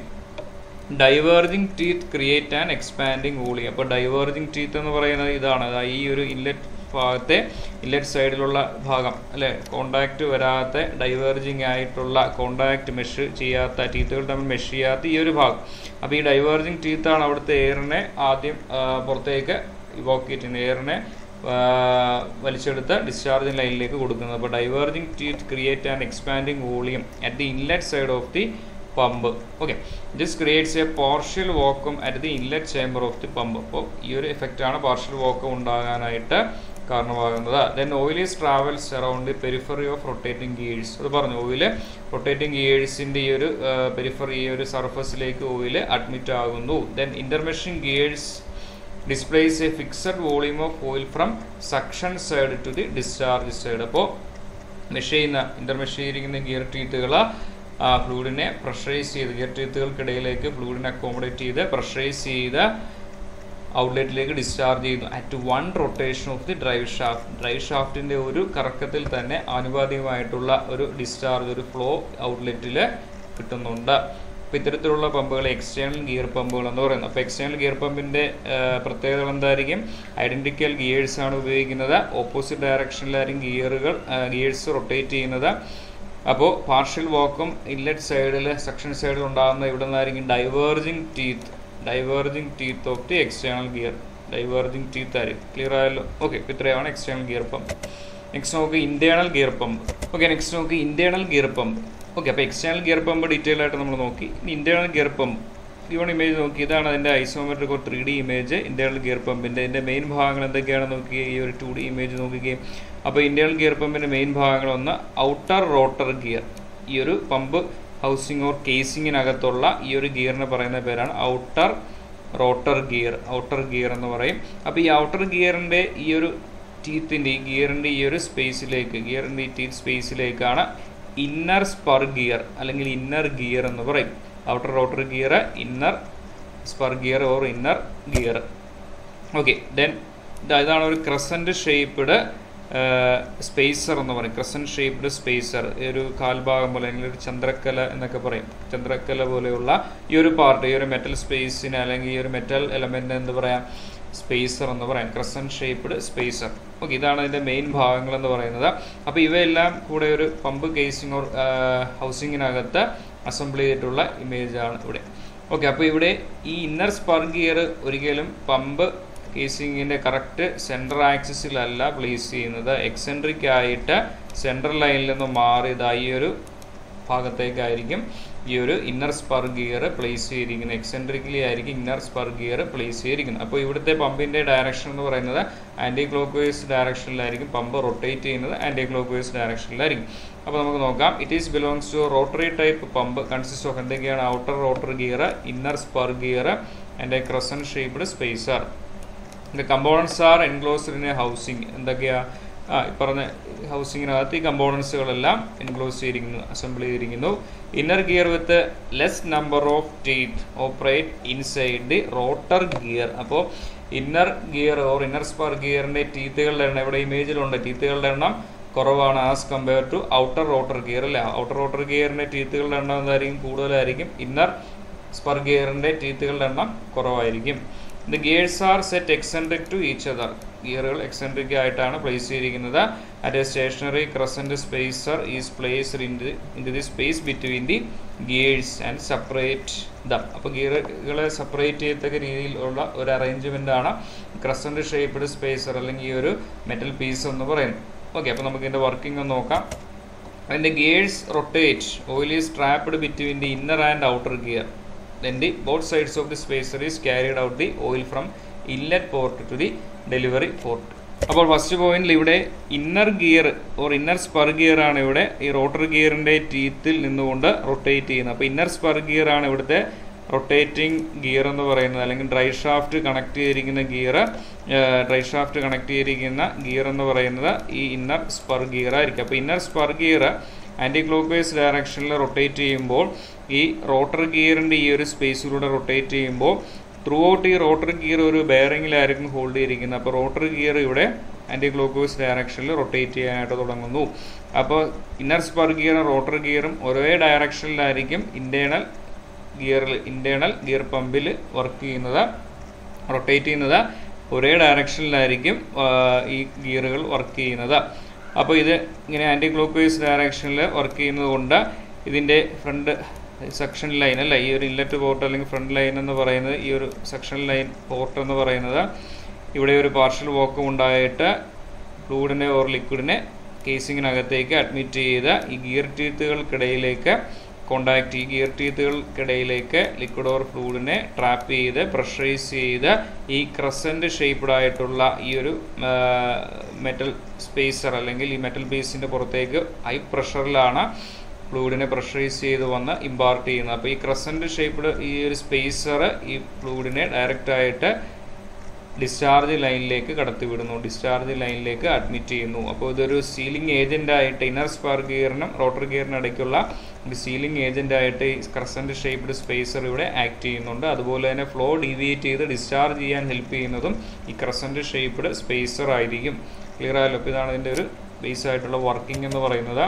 diverging teeth create and expanding volume അപ്പോൾ ഡൈവേർജിങ് ടീത്ത് എന്ന് പറയുന്നത് ഇതാണ് ഈ ഒരു ഇല്ലറ്റ് ഭാഗത്തെ ഇല്ലറ്റ് സൈഡിലുള്ള ഭാഗം അല്ലെ കോണ്ടാക്റ്റ് വരാത്ത ഡൈവേർജിങ് ആയിട്ടുള്ള കോണ്ടാക്റ്റ് മെഷ് ചെയ്യാത്ത ടീത്തുകൾ തമ്മിൽ മെഷ് ചെയ്യാത്ത ഈ ഒരു ഭാഗം അപ്പോൾ ഈ ഡൈവേർജിങ് ടീത്താണ് അവിടുത്തെ എയറിനെ ആദ്യം പുറത്തേക്ക് ഇവോക്കേറ്റ് ചെയ്യുന്നത് എയറിനെ വലിച്ചെടുത്ത് ഡിസ്ചാർജിങ് ലൈനിലേക്ക് കൊടുക്കുന്നത് അപ്പോൾ diverging teeth create and expanding volume at the inlet side of the pump okay this creates a partial vacuum at the inlet chamber of the pump അപ്പോൾ ഈ ഒരു എഫക്റ്റാണ് പാർഷ്യൽ വാക്വം ഉണ്ടാകാനായിട്ട് കാരണമാകുന്നത് then oil is travels around the periphery of rotating gears അത് പറഞ്ഞു ഓയിൽ റൊട്ടേറ്റിംഗ് ഗിയേഴ്സിൻ്റെ ഈ ഒരു പെരിഫറി ഈ ഒരു സർഫസിലേക്ക് ഓയിൽ അഡ്മിറ്റ് ആകുന്നു then intermeshing gears displace a fixed volume of oil from suction side to the discharge side അപ്പോൾ മെഷ് ചെയ്യുന്ന ഇൻ്റർമെഷ് ചെയ്തിരിക്കുന്ന ഗിയർ ടീത്തുകൾ ഫ്ലൂഡിനെ പ്രഷറൈസ് ചെയ്ത് ഗിയർ ടീത്തുകൾക്കിടയിലേക്ക് ഫ്ലൂഡിനെ അക്കോമഡേറ്റ് ചെയ്ത് പ്രഷറൈസ് ചെയ്ത് ഔട്ട്ലെറ്റിലേക്ക് ഡിസ്ചാർജ് ചെയ്യുന്നു at one rotation of the drive shaft drive ഷാഫ്റ്റിൻ്റെ ഒരു കറക്കത്തിൽ തന്നെ ആനുപാതികമായിട്ടുള്ള ഒരു ഡിസ്ചാർജ് ഒരു ഫ്ലോ ഔട്ട്ലെറ്റിൽ കിട്ടുന്നുണ്ട് അപ്പോൾ ഇത്തരത്തിലുള്ള പമ്പുകൾ എക്സ്റ്റേണൽ ഗിയർ പമ്പുകൾ എന്ന് പറയുന്നത് അപ്പോൾ എക്സ്റ്റേണൽ ഗിയർ പമ്പിൻ്റെ പ്രത്യേകതകൾ എന്തായിരിക്കും ഐഡൻറ്റിക്കൽ ഗിയേഴ്സ് ആണ് ഉപയോഗിക്കുന്നത് ഓപ്പോസിറ്റ് ഡയറക്ഷനിലായിരിക്കും ഗിയറുകൾ ഗിയേഴ്സ് റൊട്ടേറ്റ് ചെയ്യുന്നത് അപ്പോൾ പാർഷ്യൽ വാക്കും ഇല്ലറ്റ് സൈഡിൽ സെക്ഷൻ സൈഡിൽ ഉണ്ടാകുന്ന ഇവിടെ നിന്നായിരിക്കും diverging teeth diverging teeth of the external gear diverging teeth ആയിരിക്കും ക്ലിയർ ആയല്ലോ ഓക്കെ ഇത്രയാണ് എക്സ്റ്റേണൽ ഗിയർ പമ്പ് നെക്സ്റ്റ് നമുക്ക് internal gear pump okay next നമുക്ക് ഇന്റേണൽ ഗിയർ പമ്പ് ഓക്കെ അപ്പോൾ എക്സ്റ്റേണൽ ഗിയർ പമ്പ് ഡീറ്റെയിൽ ആയിട്ട് നമ്മൾ നോക്കി ഇനി internal gear pump even image നോക്കി ഇതാണ് അതിൻ്റെ ഐസോമെട്രിക് ഒരു three D image internal gear പമ്പിൻ്റെ ഇതിൻ്റെ മെയിൻ ഭാഗങ്ങൾ എന്തൊക്കെയാണെന്ന് നോക്കി ഈ ഒരു ടു ഡി ഇമേജ് നോക്കുകയും അപ്പോൾ ഇന്റേണൽ ഗിയർ പമ്പിൻ്റെ മെയിൻ ഭാഗങ്ങൾ ഒന്ന് ഔട്ടർ റോട്ടർ ഗിയർ ഈ ഒരു പമ്പ് ഹൗസിംഗ് ഓർ കേസിങ്ങിനകത്തുള്ള ഈ ഒരു ഗിയറിന് പറയുന്ന പേരാണ് outer rotor gear outer gear എന്ന് പറയും അപ്പോൾ ഈ ഔട്ടർ ഗിയറിൻ്റെ ഈ ഒരു ടീത്തിൻ്റെ ഈ ഗിയറിൻ്റെ ഈ ഒരു സ്പേസിലേക്ക് ഗിയറിൻ്റെ ഈ ടീത്ത് സ്പേസിലേക്കാണ് ഇന്നർ സ്പർ ഗിയർ അല്ലെങ്കിൽ ഇന്നർ ഗിയർ എന്ന് പറയും outer rotor gear inner spur gear or inner gear okay then ഇതാണ് ഒരു ക്രസൻറ്റ് ഷേപ്പ്ഡ് സ്പേസർ എന്ന് പറയും ക്രസൻറ്റ് ഷേപ്പ്ഡ് സ്പേസർ ഒരു കാൽഭാഗം പോലെ അല്ലെങ്കിൽ ഒരു ചന്ദ്രക്കല എന്നൊക്കെ പറയും ചന്ദ്രക്കല പോലെയുള്ള ഈ ഒരു പാർട്ട് ഈ ഒരു മെറ്റൽ സ്പേസിന് അല്ലെങ്കിൽ ഈ ഒരു മെറ്റൽ എലമെൻറ്റ് എന്ന് പറയാം സ്പേസർ എന്ന് പറയാം ക്രസൻറ്റ് ഷേപ്പ്ഡ് സ്പേസർ ഓക്കെ ഇതാണ് അതിൻ്റെ മെയിൻ ഭാഗങ്ങൾ എന്ന് പറയുന്നത് അപ്പോൾ ഇവയെല്ലാം കൂടെ ഒരു പമ്പ് കേസിംഗ് ഓർ ഹൗസിങ്ങിനകത്ത് അസംബിൾ ചെയ്തിട്ടുള്ള ഇമേജാണ് ഇവിടെ ഓക്കെ അപ്പോൾ ഇവിടെ ഈ ഇന്നർ സ്പർ ഗിയർ ഒരിക്കലും പമ്പ് കേസിങ്ങിൻ്റെ കറക്റ്റ് സെൻട്രൽ ആക്സിസിലല്ല പ്ലേസ് ചെയ്യുന്നത് എക്സെൻട്രിക് ആയിട്ട് സെൻട്രൽ ലൈനിൽ നിന്ന് മാറി ഇതാ ഈ ഒരു ഭാഗത്തേക്കായിരിക്കും ഈ ഒരു ഇന്നർ സ്പർ ഗിയർ പ്ലേസ് ചെയ്തിരിക്കുന്നത് എക്സെൻട്രിക്കലി ആയിരിക്കും ഇന്നർ സ്പർ ഗിയർ പ്ലേസ് ചെയ്തിരിക്കുന്നത് അപ്പോൾ ഇവിടുത്തെ പമ്പിൻ്റെ ഡയറക്ഷൻ എന്ന് പറയുന്നത് ആൻറ്റി ക്ലോക്ക് വൈസ് ഡയറക്ഷനിലായിരിക്കും പമ്പ് റൊട്ടേറ്റ് ചെയ്യുന്നത് ആൻറ്റി ക്ലോക്ക് വൈസ് ഡയറക്ഷനിലായിരിക്കും അപ്പോൾ നമുക്ക് നോക്കാം it is belongs to rotary type pump consist of എന്തൊക്കെയാണ് outer rotor gear inner spur gear and a crescent shaped spacer the components are enclosed in a housing എന്തൊക്കെയാ ആ ഈ പറഞ്ഞ ഹൗസിങ്ങിനകത്ത് ഈ കമ്പോണൻസുകളെല്ലാം എൻക്ലോസ് ചെയ്തിരിക്കുന്നു അസംബിൾ ചെയ്തിരിക്കുന്നു inner gear with less number of teeth operate inside the rotor gear അപ്പോൾ inner gear or inner spur ഗിയറിൻ്റെ ടീത്തുകളുടെ എണ്ണം ഇവിടെ ഇമേജിലുണ്ട് ടീത്തുകളുടെ എണ്ണം കുറവാണ് as compare to outer rotor gear അല്ലേ ഔട്ടർ റോട്ടർ ഗിയറിൻ്റെ ടീത്തുകളുടെ എണ്ണം എന്തായിരിക്കും കൂടുതലായിരിക്കും ഇന്നർ സ്പർ ഗിയറിൻ്റെ ടീത്തുകളുടെ എണ്ണം കുറവായിരിക്കും the gears are set eccentric to each other ഗിയറുകൾ എക്സെൻട്രിക് ആയിട്ടാണ് പ്ലേസ് ചെയ്തിരിക്കുന്നത് at a stationary crescent spacer is placed in the in the space between the gears and separate them അപ്പോൾ ഗിയറുകളെ സെപ്പറേറ്റ് ചെയ്യത്തക്ക രീതിയിലുള്ള ഒരു അറേഞ്ച്മെൻ്റ് ആണ് ക്രസൻറ്റ് ഷേപ്പ്ഡ് സ്പേസർ അല്ലെങ്കിൽ ഈ ഒരു മെറ്റൽ പീസ് എന്ന് പറയുന്നത് ഓക്കെ അപ്പോൾ നമുക്ക് ഇതിൻ്റെ വർക്കിംഗ് ഒന്ന് നോക്കാം When the gears rotate, oil is trapped between the inner and outer gear. Then the both sides of the spacer is carried out the oil from inlet port to the delivery port. അപ്പോൾ ഫസ്റ്റ് പോയിന്റിൽ ഇവിടെ inner gear or inner spur gear ആണ് ഇവിടെ ഈ റോട്ടർ ഗിയറിൻ്റെ ടീത്തിൽ നിന്നുകൊണ്ട് റൊട്ടേറ്റ് ചെയ്യുന്നത് അപ്പോൾ ഇന്നർ സ്പർ ഗിയർ ആണ് ഇവിടുത്തെ റൊട്ടേറ്റിംഗ് ഗിയർ എന്ന് പറയുന്നത് അല്ലെങ്കിൽ ഡ്രൈ ഷാഫ്റ്റ് കണക്ട് ചെയ്തിരിക്കുന്ന ഗിയർ ഡ്രൈ ഷാഫ്റ്റ് കണക്ട് ചെയ്തിരിക്കുന്ന ഗിയർ എന്ന് പറയുന്നത് ഈ ഇന്നർ സ്പർ ഗിയർ ആയിരിക്കും അപ്പോൾ inner spur gear clock vice ഡയറക്ഷനിൽ റൊട്ടേറ്റ് ചെയ്യുമ്പോൾ ഈ റോട്ടർ ഗിയറിൻ്റെ ഈ ഒരു സ്പേസിലൂടെ റൊട്ടേറ്റ് ചെയ്യുമ്പോൾ ത്രൂ ഔട്ട് ഈ റോട്ടർ ഗിയർ ഒരു ബെയറിങ്ങിലായിരിക്കും ഹോൾഡ് ചെയ്തിരിക്കുന്നത് അപ്പോൾ റോട്ടർ ഗിയർ ഇവിടെ ആൻറ്റി ക്ലോക്ക് വൈസ് ഡയറക്ഷനിൽ റൊട്ടേറ്റ് ചെയ്യാനായിട്ട് തുടങ്ങുന്നു അപ്പോൾ ഇന്നർ സ്പർ ഗിയറും റോട്ടർ ഗിയറും ഒരേ ഡയറക്ഷനിലായിരിക്കും ഇൻറ്റേണൽ ഗിയറിൽ ഇൻറ്റേണൽ ഗിയർ പമ്പിൽ വർക്ക് ചെയ്യുന്നത് റൊട്ടേറ്റ് ചെയ്യുന്നത് ഒരേ ഡയറക്ഷനിലായിരിക്കും ഈ ഗിയറുകൾ വർക്ക് ചെയ്യുന്നത് അപ്പോൾ ഇത് ഇങ്ങനെ ആൻറ്റി ക്ലോക്ക് വൈസ് ഡയറക്ഷനിൽ വർക്ക് ചെയ്യുന്നത് കൊണ്ട് ഇതിൻ്റെ ഫ്രണ്ട് സെക്ഷൻ ലൈൻ അല്ല ഈ ഒരു ഇല്ലറ്റ് പോർട്ട് അല്ലെങ്കിൽ ഫ്രണ്ട് ലൈൻ എന്ന് പറയുന്നത് ഈ ഒരു സെക്ഷൻ ലൈൻ പോർട്ട് എന്ന് പറയുന്നത് ഇവിടെ ഒരു പാർഷ്യൽ വോക്കും ഉണ്ടായിട്ട് ഫ്ലൂയിഡിനെ ഓർ ലിക്വിഡിനെ കേസിങ്ങിനകത്തേക്ക് അഡ്മിറ്റ് ചെയ്ത് ഈ ഗിയർ ടീത്തുകൾക്കിടയിലേക്ക് കോണ്ടാക്ട് ഈ ഗിയർ ടീത്തുകൾക്കിടയിലേക്ക് ലിക്വിഡ് ഓർ ഫ്ലൂയിഡിനെ ട്രാപ്പ് ചെയ്ത് പ്രഷറൈസ് ചെയ്ത് ഈ ക്രസൻറ്റ് ഷേപ്ഡ് ആയിട്ടുള്ള ഈ ഒരു മെറ്റൽ സ്പേസർ അല്ലെങ്കിൽ ഈ മെറ്റൽ ബേസിൻ്റെ പുറത്തേക്ക് ഹൈ പ്രഷറിലാണ് ഫ്ലൂയിഡിനെ പ്രഷറൈസ് ചെയ്ത് വന്ന് ഇമ്പാർട്ട് ചെയ്യുന്നത് അപ്പോൾ ഈ ക്രസൻറ്റ് ഷേപ്ഡ് ഈ ഒരു സ്പേസർ ഈ ഫ്ലൂയിഡിനെ ഡയറക്റ്റ് ആയിട്ട് ഡിസ്ചാർജ് ലൈനിലേക്ക് കടത്തിവിടുന്നു ഡിസ്ചാർജ് ലൈനിലേക്ക് അഡ്മിറ്റ് ചെയ്യുന്നു അപ്പോൾ ഇതൊരു സീലിംഗ് ഏജൻ്റ് ആയിട്ട് ഇന്നർ സ്പാർ ഗിയറിനും റോട്ടർ ഗിയറിനും ഇടയ്ക്കുള്ള ഒരു സീലിംഗ് ഏജൻ്റ് ആയിട്ട് ഈ ക്രസൻറ്റ് ഷേപ്ഡ് സ്പേസർ ഇവിടെ ആക്ട് ചെയ്യുന്നുണ്ട് അതുപോലെ തന്നെ ഫ്ലോ ഡീവിയേറ്റ് ചെയ്ത് ഡിസ്ചാർജ് ചെയ്യാൻ ഹെൽപ്പ് ചെയ്യുന്നതും ഈ ക്രസൻറ്റ് ഷേപ്ഡ് സ്പേസർ ആയിരിക്കും ക്ലിയർ ആയല്ലോ അപ്പോൾ ഇതാണ് ഇതിൻ്റെ ഒരു ബേസ് ആയിട്ടുള്ള വർക്കിംഗ് എന്ന് പറയുന്നത്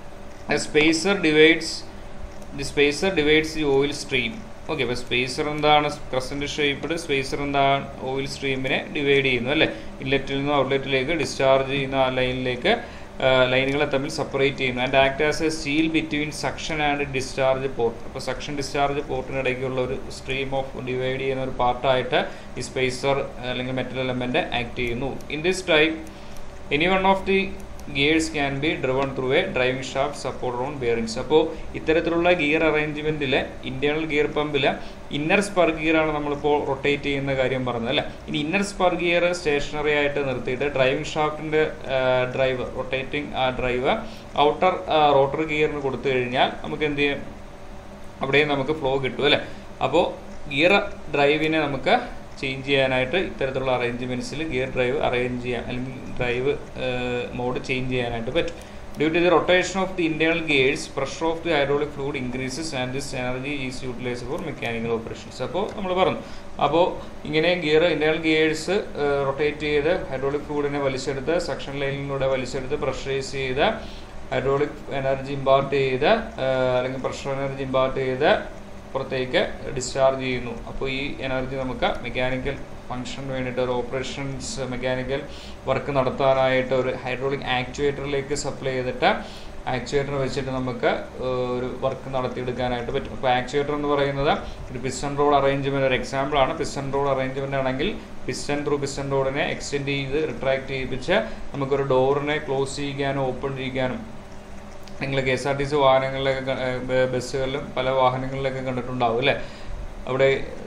spacer divides the spacer divides the oil stream okay അപ്പോൾ സ്പേസർ എന്താണ് ക്രസൻറ്റ് ഷേപ്പ്ഡ് സ്പേസർ എന്താണ് ഓയിൽ സ്ട്രീമിനെ ഡിവൈഡ് ചെയ്യുന്നു അല്ലേ ഇൻലെറ്റിൽ നിന്ന് ഔട്ട്ലെറ്റിലേക്ക് ഡിസ്ചാർജ് ചെയ്യുന്ന ആ ലൈനിലേക്ക് ലൈനുകളെ തമ്മിൽ സെപ്പറേറ്റ് ചെയ്യുന്നു and act as a seal between suction and discharge port അപ്പോൾ സക്ഷൻ ഡിസ്ചാർജ് പോർട്ടിനിടയ്ക്കുള്ള ഒരു സ്ട്രീം ഓഫ് ഡിവൈഡ് ചെയ്യുന്ന ഒരു പാർട്ടായിട്ട് ഈ സ്പേസർ അല്ലെങ്കിൽ മെറ്റൽ എലമെൻറ്റ് ആക്ട് ചെയ്യുന്നു in this type any one of the gears can be driven through a driving shaft support on bearings അപ്പോൾ ഇത്തരത്തിലുള്ള ഗിയർ അറേഞ്ച്മെൻറ്റിൽ ഇൻറ്റേണൽ ഗിയർ പമ്പിൽ ഇന്നർ സ്പർ ഗിയറാണ് നമ്മളിപ്പോൾ റൊട്ടേറ്റ് ചെയ്യുന്ന കാര്യം പറഞ്ഞത് അല്ലേ ഇനി ഇന്നർ സ്പർ ഗിയർ സ്റ്റേഷനറി ആയിട്ട് നിർത്തിയിട്ട് ഡ്രൈവിംഗ് ഷാഫ്റ്റിൻ്റെ ഡ്രൈവ് റൊട്ടേറ്റിംഗ് ആ ഡ്രൈവ് ഔട്ടർ റോട്ടർ ഗിയറിന് കൊടുത്തു കഴിഞ്ഞാൽ നമുക്ക് എന്ത് ചെയ്യും അവിടെയും നമുക്ക് ഫ്ലോ കിട്ടും അല്ലേ അപ്പോൾ ഗിയർ ഡ്രൈവിനെ നമുക്ക് ചേഞ്ച് ചെയ്യാനായിട്ട് ഇത്തരത്തിലുള്ള അറേഞ്ച്മെൻറ്റ്സിൽ ഗിയർ ഡ്രൈവ് അറേഞ്ച് ചെയ്യാൻ അല്ലെങ്കിൽ ഡ്രൈവ് മോഡ് ചേഞ്ച് ചെയ്യാനായിട്ട് പറ്റും due to the rotation of the internal gears pressure of the hydraulic fluid increases and this energy is utilize for mechanical operations അപ്പോൾ നമ്മൾ പറഞ്ഞു അപ്പോൾ ഇങ്ങനെ ഗിയർ ഇന്റേണൽ ഗിയേഴ്സ് റൊട്ടേറ്റ് ചെയ്ത് ഹൈഡ്രോളിക് ഫ്ലൂഡിനെ വലിച്ചെടുത്ത് സക്ഷൻ ലൈനിലൂടെ വലിച്ചെടുത്ത് പ്രഷറൈസ് ചെയ്ത് ഹൈഡ്രോളിക് എനർജി ഇമ്പാർട്ട് ചെയ്ത് അല്ലെങ്കിൽ പ്രഷർ എനർജി ഇമ്പാർട്ട് ചെയ്ത് പുറത്തേക്ക് ഡിസ്ചാർജ് ചെയ്യുന്നു അപ്പോൾ ഈ എനർജി നമുക്ക് മെക്കാനിക്കൽ ഫങ്ഷന് വേണ്ടിയിട്ട് ഒരു ഓപ്പറേഷൻസ് മെക്കാനിക്കൽ വർക്ക് നടത്താനായിട്ട് ഒരു ഹൈഡ്രോളിക് ആക്ച്വേറ്ററിലേക്ക് സപ്ലൈ ചെയ്തിട്ട് ആക്ച്വേറ്റർ വെച്ചിട്ട് നമുക്ക് ഒരു വർക്ക് നടത്തിയെടുക്കാനായിട്ട് പറ്റും അപ്പോൾ ആക്ച്വേറ്റർ എന്ന് പറയുന്നത് ഒരു പിസ്റ്റൺ റോഡ് അറേഞ്ച്മെൻറ്റ് ഒരു എക്സാമ്പിൾ ആണ് പിസ്റ്റൺ റോഡ് അറേഞ്ച്മെൻ്റ് ആണെങ്കിൽ പിസ്റ്റൺ ത്രൂ പിസ്റ്റൺ റോഡിനെ എക്സ്റ്റെൻഡ് ചെയ്ത് റിട്രാക്ട് ചെയ്യിപ്പിച്ച് നമുക്കൊരു ഡോറിനെ ക്ലോസ് ചെയ്യിക്കാനും ഓപ്പൺ ചെയ്യിക്കാനും നിങ്ങൾ K S R T C വാഹനങ്ങളിലൊക്കെ ബസ്സുകളിലും പല വാഹനങ്ങളിലൊക്കെ കണ്ടിട്ടുണ്ടാവും അല്ലേ അവിടെ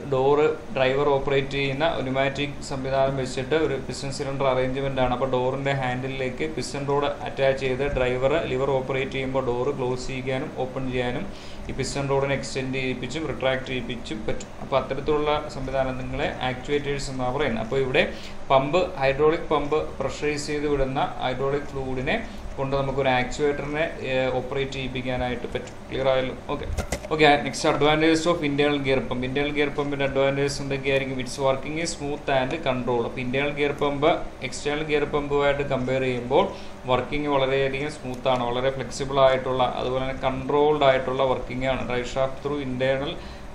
ഡോറ് ഡ്രൈവർ ഓപ്പറേറ്റ് ചെയ്യുന്ന ന്യൂമാറ്റിക് സംവിധാനം വെച്ചിട്ട് ഒരു പിസ്റ്റൺ സിലിണ്ടർ അറേഞ്ച്മെൻ്റ് ആണ് അപ്പോൾ ഡോറിൻ്റെ ഹാൻഡിലേക്ക് പിസ്റ്റൺ റോഡ് അറ്റാച്ച് ചെയ്ത് ഡ്രൈവർ ലിവർ ഓപ്പറേറ്റ് ചെയ്യുമ്പോൾ ഡോറ് ക്ലോസ് ചെയ്യാനും ഓപ്പൺ ചെയ്യാനും ഈ പിസ്റ്റൺ റോഡിനെ എക്സ്റ്റെൻഡ് ചെയ്യിപ്പിച്ചും റിട്രാക്ട് ചെയ്യിപ്പിച്ചും പറ്റും അപ്പോൾ അത്തരത്തിലുള്ള സംവിധാനങ്ങളെ ആക്ച്വേറ്റേഴ്സ് എന്നാണ് പറയുന്നത് അപ്പോൾ ഇവിടെ പമ്പ് ഹൈഡ്രോളിക് പമ്പ് പ്രഷറൈസ് ചെയ്ത് വിടുന്ന ഹൈഡ്രോളിക് ഫ്ലൂയിഡിനെ കൊണ്ട് നമുക്കൊരു ആക്ച്വേറ്ററിനെ ഓപ്പറേറ്റ് ചെയ്യിപ്പിക്കാനായിട്ട് പറ്റും ക്ലിയർ ആയല്ലോ okay okay next advantages of internal gear pump internal gear പമ്പിൻ്റെ അഡ്വാൻറ്റേജസ് എന്തൊക്കെയായിരിക്കും it's working smooth and control അപ്പോൾ internal gear pump external gear പമ്പുമായിട്ട് കമ്പയർ ചെയ്യുമ്പോൾ വർക്കിംഗ് വളരെയധികം സ്മൂത്താണ് വളരെ ഫ്ലെക്സിബിൾ ആയിട്ടുള്ള അതുപോലെ തന്നെ കൺട്രോൾഡ് ആയിട്ടുള്ള വർക്കിംഗ് ആണ് drive shaft through internal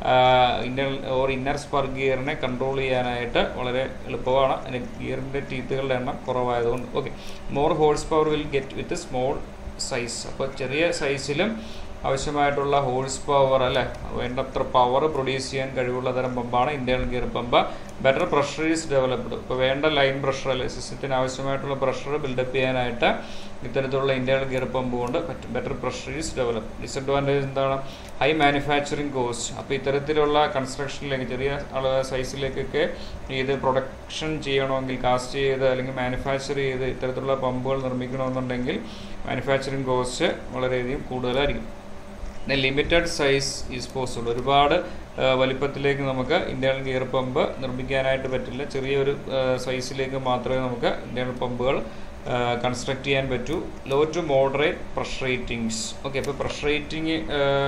internal or inner spur ഗിയറിനെ കൺട്രോൾ ചെയ്യാനായിട്ട് വളരെ എളുപ്പമാണ് അതിന് ഗിയറിൻ്റെ ടീത്തുകളുടെ എണ്ണം കുറവായതുകൊണ്ട് okay more horse power will get with small size അപ്പോൾ ചെറിയ സൈസിലും ആവശ്യമായിട്ടുള്ള ഹോഴ്സ് പവർ അല്ലെ വേണ്ടത്ര പവർ പ്രൊഡ്യൂസ് ചെയ്യാൻ കഴിവുള്ള തരം പമ്പാണ് internal gear pump better pressure is developed ഇപ്പോൾ വേണ്ട ലൈൻ പ്രഷർ അല്ലെ സിസ്റ്റത്തിന് ആവശ്യമായിട്ടുള്ള പ്രഷർ ബിൽഡപ്പ് ചെയ്യാനായിട്ട് ഇത്തരത്തിലുള്ള ഇന്റേണൽ ഗിയർ പമ്പ് കൊണ്ട് പറ്റും better pressure is develop disadvantage എന്താണ് ഹൈ മാനുഫാക്ചറിങ് കോസ്റ്റ് അപ്പോൾ ഇത്തരത്തിലുള്ള കൺസ്ട്രക്ഷനിലേക്ക് ചെറിയ സൈസിലേക്കൊക്കെ ഇത് പ്രൊഡക്ഷൻ ചെയ്യണമെങ്കിൽ കാസ്റ്റ് ചെയ്ത് അല്ലെങ്കിൽ മാനുഫാക്ചർ ചെയ്ത് ഇത്തരത്തിലുള്ള പമ്പുകൾ നിർമ്മിക്കണമെന്നുണ്ടെങ്കിൽ മാനുഫാക്ചറിങ് കോസ്റ്റ് വളരെയധികം കൂടുതലായിരിക്കും പിന്നെ ലിമിറ്റഡ് സൈസ് ഈസ് പോസിബിൾ ഒരുപാട് വലിപ്പത്തിലേക്ക് നമുക്ക് ഇന്റേണൽ ഗിയർ പമ്പ് നിർമ്മിക്കാനായിട്ട് പറ്റില്ല ചെറിയൊരു സൈസിലേക്ക് മാത്രമേ നമുക്ക് ഇന്റേണൽ പമ്പുകൾ കൺസ്ട്രക്ട് ചെയ്യാൻ പറ്റൂ low to moderate pressure ratings okay അപ്പോൾ പ്രഷർ റേറ്റിംഗ്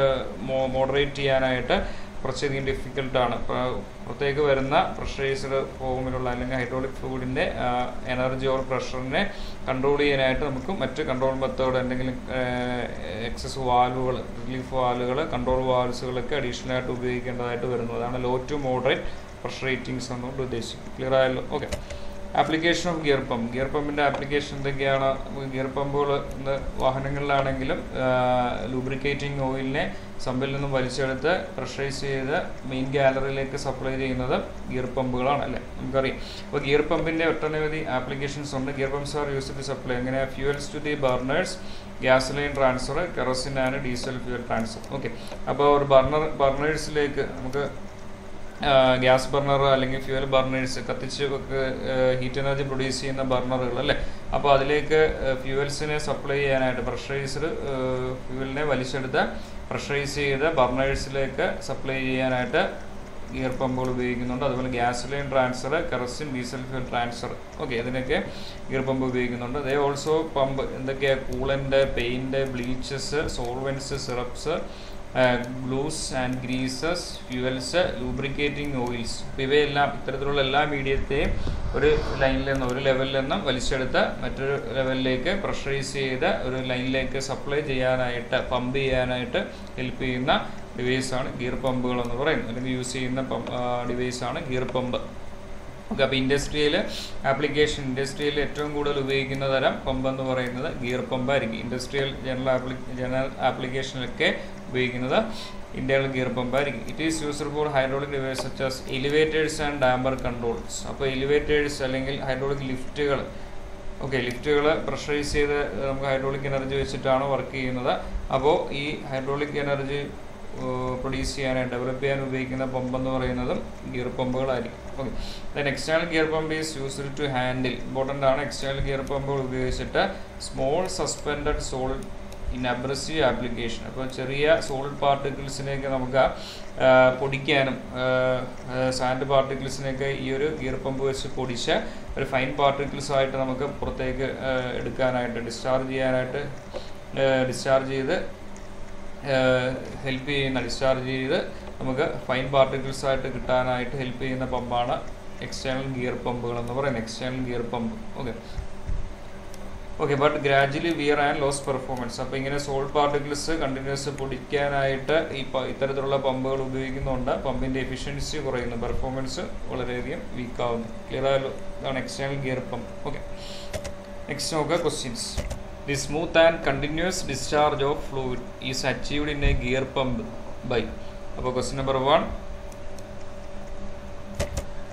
മോഡറേറ്റ് ചെയ്യാനായിട്ട് കുറച്ചധികം ഡിഫിക്കൽട്ടാണ് പുറത്തേക്ക് വരുന്ന പ്രഷറൈസ്ഡ് ഫോമിലുള്ള അല്ലെങ്കിൽ ഹൈഡ്രോളിക് ഫ്ലൂയിഡിൻ്റെ എനർജി ഓർ പ്രഷറിനെ കൺട്രോൾ ചെയ്യാനായിട്ട് നമുക്ക് മറ്റ് കൺട്രോൾ മെത്തേഡ് എന്തെങ്കിലും എക്സസ് വാൽവുകൾ റിലീഫ് വാൽവുകൾ കൺട്രോൾ വാൽവ്സുകളൊക്കെ അഡീഷണൽ ആയിട്ട് ഉപയോഗിക്കേണ്ടതായിട്ട് വരുന്നത് അതാണ് low to moderate pressure ratings എന്നുകൊണ്ട് ഉദ്ദേശിക്കും ക്ലിയർ ആയല്ലോ okay application of gear pump gear പമ്പിൻ്റെ ആപ്ലിക്കേഷൻ എന്തൊക്കെയാണ് ഗിയർ പമ്പുകൾ ഇന്ന് വാഹനങ്ങളിലാണെങ്കിലും ലൂബ്രിക്കേറ്റിംഗ് ഓയിലിനെ സമ്പിൽ നിന്നും വലിച്ചെടുത്ത് പ്രഷറൈസ് ചെയ്ത് മെയിൻ ഗാലറിയിലേക്ക് സപ്ലൈ ചെയ്യുന്നത് ഗിയർ പമ്പുകളാണ് അല്ലേ നമുക്കറിയാം അപ്പോൾ ഗിയർ പമ്പിൻ്റെ ഒട്ടനവധി ആപ്ലിക്കേഷൻസ് ഉണ്ട് gear pumps are use to supply എങ്ങനെ fuels to the burners gas line transfer kerosene and diesel fuel transfer okay അപ്പോൾ ഒരു ബർണർ ബർണേഴ്സിലേക്ക് നമുക്ക് ഗ്യാസ് ബർണർ അല്ലെങ്കിൽ ഫ്യൂവൽ ബർണേഴ്സ് കത്തിച്ച് ഹീറ്റ് എനർജി പ്രൊഡ്യൂസ് ചെയ്യുന്ന ബർണറുകൾ അല്ലേ അപ്പോൾ അതിലേക്ക് ഫ്യൂവൽസിനെ സപ്ലൈ ചെയ്യാനായിട്ട് പ്രഷറൈസ്ഡ് ഫ്യൂവലിനെ വലിച്ചെടുത്ത് പ്രഷറൈസ് ചെയ്ത് ബർണേഴ്സിലേക്ക് സപ്ലൈ ചെയ്യാനായിട്ട് ഗിയർ പമ്പുകൾ ഉപയോഗിക്കുന്നുണ്ട് അതുപോലെ gas line transfer kerosene diesel fuel transfer okay ഇതിനൊക്കെ ഗിയർ പമ്പ് ഉപയോഗിക്കുന്നുണ്ട് അതേ ഓൾസോ പമ്പ് എന്തൊക്കെയാണ് coolant paint bleaches solvents syrups glues and greases fuels lubricating oils ഇവയെല്ലാം ഇത്തരത്തിലുള്ള എല്ലാ മീഡിയത്തെയും ഒരു ലൈനിൽ നിന്ന് ഒരു ലെവലിൽ നിന്നും വലിച്ചെടുത്ത് മറ്റൊരു ലെവലിലേക്ക് പ്രഷറൈസ് ചെയ്ത് ഒരു ലൈനിലേക്ക് സപ്ലൈ ചെയ്യാനായിട്ട് പമ്പ് ചെയ്യാനായിട്ട് ഹെൽപ്പ് ചെയ്യുന്ന ഡിവൈസാണ് ഗിയർ പമ്പുകൾ എന്ന് പറയുന്നത് അല്ലെങ്കിൽ യൂസ് ചെയ്യുന്ന ഡിവൈസാണ് ഗിയർ പമ്പ് ഓക്കെ അപ്പോൾ ഇൻഡസ്ട്രിയൽ ആപ്ലിക്കേഷൻ ഇൻഡസ്ട്രിയൽ ഏറ്റവും കൂടുതൽ ഉപയോഗിക്കുന്ന തരം പമ്പ് എന്ന് പറയുന്നത് ഗിയർ പമ്പായിരിക്കും ഇൻഡസ്ട്രിയൽ ജനറൽ ആപ്ലി ജനറൽ ആപ്ലിക്കേഷനിലൊക്കെ ഉപയോഗിക്കുന്നത് ഇന്റേണൽ ഗിയർ പമ്പായിരിക്കും it is used for hydraulic device such as elevators and damper controls അപ്പോൾ എലിവേറ്റേഴ്സ് അല്ലെങ്കിൽ ഹൈഡ്രോളിക് ലിഫ്റ്റുകൾ ഓക്കെ ലിഫ്റ്റുകൾ പ്രഷറൈസ് ചെയ്ത് നമുക്ക് ഹൈഡ്രോളിക് എനർജി വെച്ചിട്ടാണ് വർക്ക് ചെയ്യുന്നത് അപ്പോൾ ഈ ഹൈഡ്രോളിക് എനർജി പ്രൊഡ്യൂസ് ചെയ്യാനായി ഡെവലപ്പ് ചെയ്യാൻ ഉപയോഗിക്കുന്ന പമ്പ് എന്ന് പറയുന്നതും gear പമ്പുകളായിരിക്കും okay then external gear pump is used to handle important ആണ് എക്സ്റ്റേണൽ ഗിയർ പമ്പുകൾ ഉപയോഗിച്ചിട്ട് small suspended solid in abrasive application അപ്പോൾ ചെറിയ സോളിഡ് പാർട്ടിക്കിൾസിനെയൊക്കെ നമുക്ക് പൊടിക്കാനും സാൻഡ് പാർട്ടിക്കിൾസിനെയൊക്കെ ഈ ഒരു ഗിയർ പമ്പ് വെച്ച് പൊടിച്ച് ഒരു ഫൈൻ പാർട്ടിക്കിൾസ് ആയിട്ട് നമുക്ക് പുറത്തേക്ക് എടുക്കാനായിട്ട് ഡിസ്ചാർജ് ചെയ്യാനായിട്ട് ഡിസ്ചാർജ് ചെയ്ത് ഹെൽപ്പ് ചെയ്യുന്ന ഡിസ്ചാർജ് ചെയ്ത് നമുക്ക് ഫൈൻ പാർട്ടിക്കിൾസ് ആയിട്ട് കിട്ടാനായിട്ട് ഹെൽപ്പ് ചെയ്യുന്ന പമ്പാണ് എക്സ്റ്റേണൽ ഗിയർ പമ്പുകൾ എന്ന് പറയുന്നത് external gear pump okay okay but gradually wear and lose performance അപ്പോൾ ഇങ്ങനെ സോൾട്ട് പാർട്ടിക്കിൾസ് കണ്ടിന്യൂസ് പൊടിക്കാനായിട്ട് ഈ ഇത്തരത്തിലുള്ള പമ്പുകൾ ഉപയോഗിക്കുന്നുണ്ട് പമ്പിൻ്റെ എഫിഷ്യൻസി കുറയുന്നു പെർഫോമൻസ് വളരെയധികം വീക്ക് ആവുന്നു ക്ലിയർ ആയല്ലോ ഇതാണ് external gear pump okay next നോക്കുക questions the smooth and continuous discharge of fluid is achieved in a gear pump by അപ്പോൾ ക്വസ്റ്റ്യൻ നമ്പർ വൺ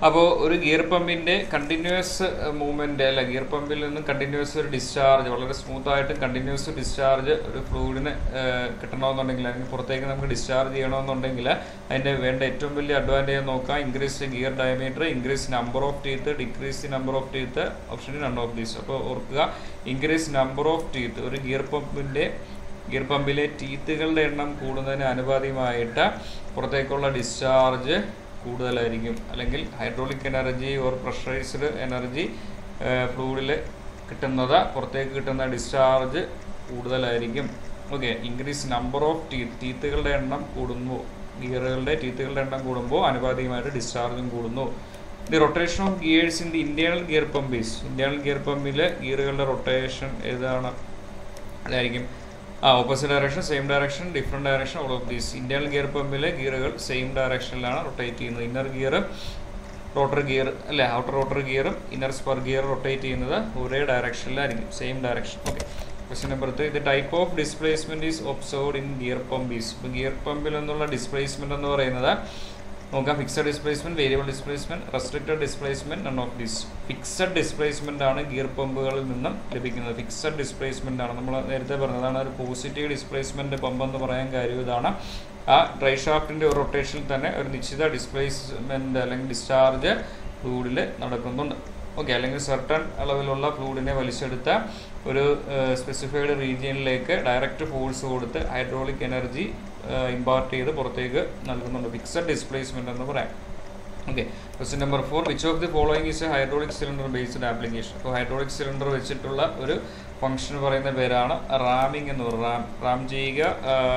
അപ്പോൾ ഒരു ഗിയർ പമ്പിന്റെ കണ്ടിന്യൂസ് മൂവ്മെന്റ് അല്ല ഗിയർ പമ്പിൽ നിന്ന് കണ്ടിന്യൂസ് ഒരു ഡിസ്ചാർജ് വളരെ സ്മൂത്ത് ആയിട്ട് കണ്ടിന്യൂസ് ഡിസ്ചാർജ് ഒരു ഫ്ലൂയിഡിന് കിട്ടണമെന്നുണ്ടെങ്കിൽ അല്ലെങ്കിൽ പുറത്തേക്ക് നമുക്ക് ഡിസ്ചാർജ് ചെയ്യണമെന്നുണ്ടെങ്കിൽ അതിന്റെ വേണ്ട ഏറ്റവും വലിയ അഡ്വാൻറ്റേജ് നോക്കാം increase gear diameter increase number of teeth decrease number of teeth option none of these അപ്പോൾ ഓർക്കുക ഇൻക്രീസ് നമ്പർ ഓഫ് ടീത്ത് ഒരു ഗിയർ പമ്പിന്റെ ഗിയർ പമ്പിലെ ടീത്തുകളുടെ എണ്ണം കൂടുന്നതിന് അനുപാതികമായിട്ട് പുറത്തേക്കുള്ള ഡിസ്ചാർജ് കൂടുതലായിരിക്കും അല്ലെങ്കിൽ hydraulic energy or pressurised energy ഫ്ലൂയിഡിൽ കിട്ടുന്നത് പുറത്തേക്ക് കിട്ടുന്ന ഡിസ്ചാർജ് കൂടുതലായിരിക്കും okay increase number of teeth ടീത്തുകളുടെ എണ്ണം കൂടുന്നു ഗിയറുകളുടെ ടീത്തുകളുടെ എണ്ണം കൂടുമ്പോൾ അനുപാതികമായിട്ട് ഡിസ്ചാർജും കൂടുന്നു the rotation of gears in the internal gear pump is internal gear പമ്പിൽ ഗിയറുകളുടെ റൊട്ടേഷൻ ഏതാണ് അതായിരിക്കും ആ opposite direction same direction different direction all of these internal gear പമ്പിലെ ഗിയറുകൾ സെയിം ഡയറക്ഷനിലാണ് റൊട്ടേറ്റ് ചെയ്യുന്നത് ഇന്നർ ഗിയർ റോട്ടർ ഗിയർ അല്ലെ ഔട്ടർ റോട്ടർ ഗിയറും ഇന്നർ സ്പർ ഗിയർ റൊട്ടേറ്റ് ചെയ്യുന്നത് ഒരേ ഡയറക്ഷനിലായിരിക്കും same direction okay question number three the type of displacement is observed in gear pump is ഇപ്പോൾ ഗിയർ പമ്പിൽ നിന്നുള്ള ഡിസ്പ്ലേസ്മെന്റ് എന്ന് പറയുന്നത് നോക്കാം fixed displacement variable displacement restricted displacement none of these fixed displacement ആണ് ഗിയർ പമ്പുകളിൽ നിന്നും ലഭിക്കുന്നത് ഫിക്സഡ് ഡിസ്പ്ലേസ്മെന്റ് ആണ് നമ്മൾ നേരത്തെ പറഞ്ഞതാണ് ഒരു പോസിറ്റീവ് ഡിസ്പ്ലേസ്മെന്റ് പമ്പ് എന്ന് പറയാൻ കാര്യം ഇതാണ് ആ ഡ്രൈ ഷാഫ്റ്റിന്റെ ഒരു റൊട്ടേഷനിൽ തന്നെ ഒരു നിശ്ചിത ഡിസ്പ്ലേസ്മെന്റ് അല്ലെങ്കിൽ ഡിസ്ചാർജ് ഫ്ലൂഡിൽ നടക്കുന്നുണ്ട് ഓക്കെ അല്ലെങ്കിൽ സർട്ടൺ അളവിലുള്ള ഫ്ലൂഡിനെ വലിച്ചെടുത്ത ഒരു സ്പെസിഫൈഡ് റീജിയനിലേക്ക് ഡയറക്റ്റ് ഫോഴ്സ് കൊടുത്ത് ഹൈഡ്രോളിക് എനർജി ഇമ്പാർട്ട് ചെയ്ത് പുറത്തേക്ക് നൽകുന്നുണ്ട് ഫിക്സഡ് ഡിസ്പ്ലേസ്മെന്റ് എന്ന് പറയാം okay question number four which of the following is a hydraulic cylinder based application അപ്പോൾ ഹൈഡ്രോളിക് സിലിണ്ടർ വെച്ചിട്ടുള്ള ഒരു ഫംഗ്ഷൻ പറയുന്ന പേരാണ് റാമിംഗ് എന്ന് പറയുന്നത് റാം റാം ചെയ്യുക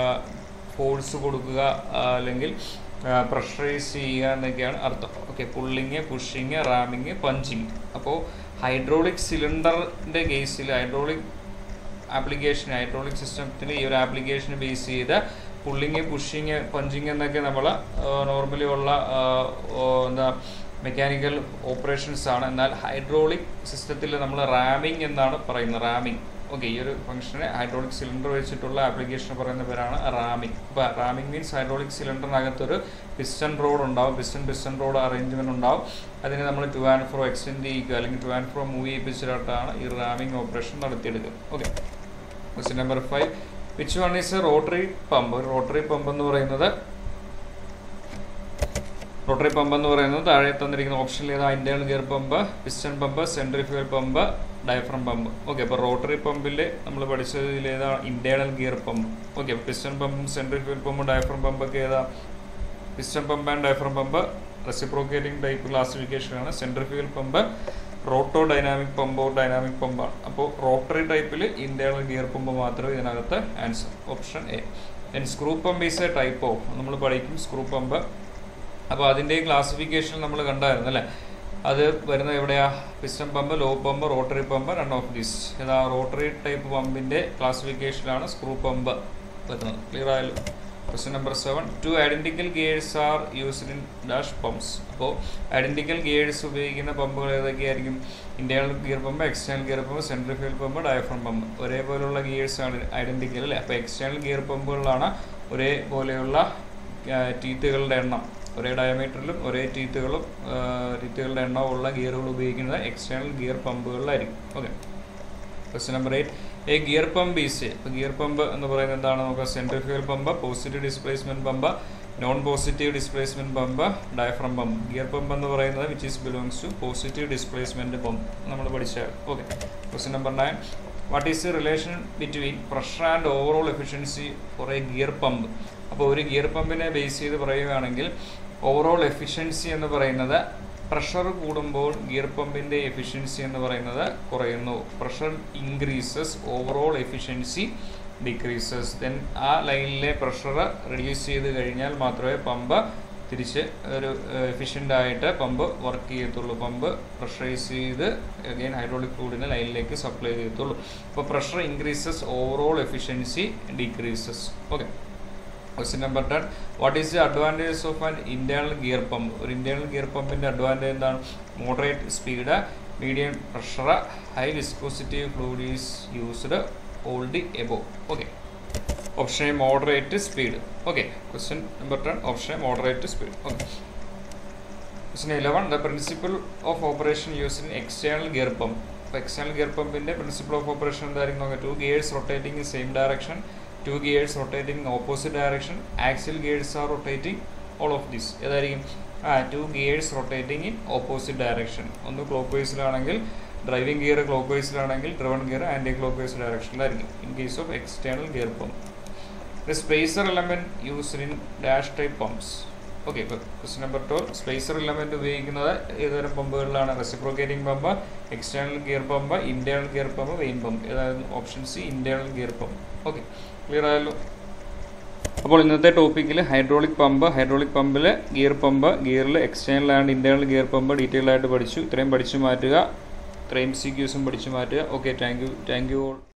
ഫോഴ്സ് കൊടുക്കുക അല്ലെങ്കിൽ പ്രഷറൈസ് ചെയ്യുക എന്നൊക്കെയാണ് അർത്ഥം okay pulling pushing ramming punching അപ്പോൾ ഹൈഡ്രോളിക് സിലിണ്ടറിൻ്റെ കേസിൽ ഹൈഡ്രോളിക് ആപ്ലിക്കേഷൻ ഹൈഡ്രോളിക് സിസ്റ്റത്തിന് ഈ ഒരു ആപ്ലിക്കേഷൻ ബേസ് ചെയ്ത് പുള്ളിങ് പുഷിങ് പഞ്ചിങ് എന്നൊക്കെ നമ്മൾ നോർമലി ഉള്ള എന്താ മെക്കാനിക്കൽ ഓപ്പറേഷൻസ് ആണ് എന്നാൽ ഹൈഡ്രോളിക് സിസ്റ്റത്തിൽ നമ്മൾ റാമിങ് എന്നാണ് പറയുന്നത് റാമിങ് ഓക്കെ ഈ ഒരു ഫംഗ്ഷന് ഹൈഡ്രോളിക് സിലിണ്ടർ വെച്ചിട്ടുള്ള ആപ്ലിക്കേഷൻ പറയുന്ന പേരാണ് റാമിങ് അപ്പോൾ റാമിങ് മീൻസ് ഹൈഡ്രോളിക് സിലിണ്ടറിനകത്തൊരു പിസ്റ്റൺ റോഡ് ഉണ്ടാവും പിസ്റ്റൺ പിസ്റ്റൺ റോഡ് അറേഞ്ച്മെന്റ് ഉണ്ടാവും അതിനെ നമ്മൾ ടു ആൻഡ് ഫ്രോ എക്സ്റ്റെൻഡ് ചെയ്യുക അല്ലെങ്കിൽ ടു ആൻഡ് ഫ്രോ മൂവ് ചെയ്യിപ്പിച്ചിട്ടാണ് ഈ റാമിങ് ഓപ്പറേഷൻ നടത്തിയെടുക്കുക okay question number five which one is rotary pump ഒരു റോട്ടറി പമ്പ് എന്ന് പറയുന്നത് റോട്ടറി പമ്പ് എന്ന് പറയുന്നത് താഴെ തന്നിരിക്കുന്ന ഓപ്ഷനിൽ ഏതാ internal gear pump piston pump centrifugal pump diaphragm pump okay അപ്പോൾ റോട്ടറി പമ്പിൽ നമ്മൾ പഠിച്ചതിൽ ഏതാ internal gear pump okay piston പമ്പും സെൻട്രിഫ്യൂൽ പമ്പും ഡയഫ്രം പമ്പൊക്കെ ഏതാ piston pump and diaphragm pump reciprocating type ക്ലാസിഫിക്കേഷനാണ് സെൻട്രിഫ്യൂൽ പമ്പ് റോട്ടോ ഡൈനാമിക് പമ്പോ ഡൈനാമിക് പമ്പാണ് അപ്പോൾ റോട്ടറി ടൈപ്പിൽ ഇന്റേണൽ ഗിയർ പമ്പ് മാത്രമേ ഇതിനകത്ത് answer option A then screw pump is a type of നമ്മൾ പഠിക്കും സ്ക്രൂ പമ്പ് അപ്പോൾ അതിൻ്റെ ക്ലാസിഫിക്കേഷൻ നമ്മൾ കണ്ടായിരുന്നു അല്ലേ അത് വരുന്നത് എവിടെയാ piston pump lobe pump rotary pump none of these ഏതാ റോട്ടറി ടൈപ്പ് പമ്പിൻ്റെ ക്ലാസിഫിക്കേഷനാണ് സ്ക്രൂ പമ്പ് വരുന്നത് ക്ലിയർ ആയല്ലോ question number seven two identical gears are used in dash pumps അപ്പോൾ ഐഡന്റിക്കൽ ഗിയേഴ്സ് ഉപയോഗിക്കുന്ന പമ്പുകൾ ഏതൊക്കെയായിരിക്കും internal gear pump external gear pump centrifugal pump diaphragm pump ഒരേപോലെയുള്ള ഗിയേഴ്സ് ആണ് ഐഡന്റിക്കൽ അല്ലേ അപ്പോൾ എക്സ്റ്റേണൽ ഗിയർ പമ്പുകളിലാണ് ഒരേപോലെയുള്ള ടീത്തുകളുടെ എണ്ണം ഒരേ ഡയമീറ്ററിലും ഒരേ ടീത്തുകളും ടീത്തുകളുടെ എണ്ണമുള്ള ഗിയറുകൾ ഉപയോഗിക്കുന്നത് എക്സ്റ്റേണൽ ഗിയർ പമ്പുകളിലായിരിക്കും okay question number eight a gear pump is ഇപ്പോൾ ഗിയർ പമ്പ് എന്ന് പറയുന്നത് എന്താണ് നോക്കുക centrifugal pump positive displacement pump non positive displacement pump diaphragm pump gear pump എന്ന് പറയുന്നത് which is belongs to positive displacement pump നമ്മൾ പഠിച്ചാൽ okay question number nine what is the relation between pressure and overall efficiency for a gear pump അപ്പോൾ ഒരു ഗിയർ പമ്പിനെ ബേസ് ചെയ്ത് പറയുകയാണെങ്കിൽ ഓവറോൾ എഫിഷ്യൻസി എന്ന് പറയുന്നത് പ്രഷർ കൂടുമ്പോൾ ഗിയർ പമ്പിന്റെ എഫിഷ്യൻസി എന്ന് പറയുന്നത് കുറയുന്നു pressure increases overall efficiency decreases then ആ ലൈനിലെ പ്രഷർ റെഡ്യൂസ് ചെയ്ത് കഴിഞ്ഞാൽ മാത്രമേ പമ്പ് തിരിച്ച് ഒരു എഫിഷ്യൻ്റ് ആയിട്ട് പമ്പ് വർക്ക് ചെയ്യത്തുള്ളൂ പമ്പ് പ്രഷറൈസ് ചെയ്ത് അഗെയിൻ ഹൈഡ്രോളിക് ഫ്ലൂഡിനെ ലൈനിലേക്ക് സപ്ലൈ ചെയ്യത്തുള്ളൂ അപ്പോൾ pressure increases overall efficiency decreases okay question number ten what is the advantage of an internal gear pump ഒരു ഇന്റേണൽ ഗിയർ പമ്പിന്റെ അഡ്വാൻറ്റേജ് എന്താണ് moderate speed medium pressure high viscosity fluid is used all the above okay option A moderate speed okay question number ten option A moderate speed okay question eleven the principle of operation use in external gear pump അപ്പോൾ എക്സ്റ്റേണൽ ഗിയർ പമ്പിൻ്റെ പ്രിൻസിപ്പിൾ ഓഫ് ഓപ്പറേഷൻ എന്തായിരിക്കും നോക്കാം two gears rotating in same direction two gears rotating in opposite direction axle gears are rotating all of this ഏതായിരിക്കും ആ two gears rotating in opposite direction ഒന്ന് ക്ലോക്ക് വൈസിലാണെങ്കിൽ ഡ്രൈവിംഗ് ഗിയർ ക്ലോക്ക് വൈസിലാണെങ്കിൽ driven gear anticlockwise ഡയറക്ഷനിലായിരിക്കും in case of external gear pump the spacer element used in dash type pumps okay ഇപ്പോൾ question number twelve spacer element ഉപയോഗിക്കുന്നത് ഏതുതരം പമ്പുകളിലാണ് reciprocating pump external gear pump internal gear pump vane pump ഏതായിരുന്നു option C internal gear pump okay clear ആയല്ലോ അപ്പോൾ ഇന്നത്തെ ടോപ്പിക്കിൽ ഹൈഡ്രോളിക് പമ്പ് ഹൈഡ്രോളിക് പമ്പിൽ ഗിയർ പമ്പ് ഗിയറിൽ external and internal gear pump detail ആയിട്ട് പഠിച്ചു ഇത്രയും പഠിച്ചു മാറ്റുക ഇത്രയും സി ക്യൂസും പഠിച്ചു മാറ്റുക okay thank you thank you all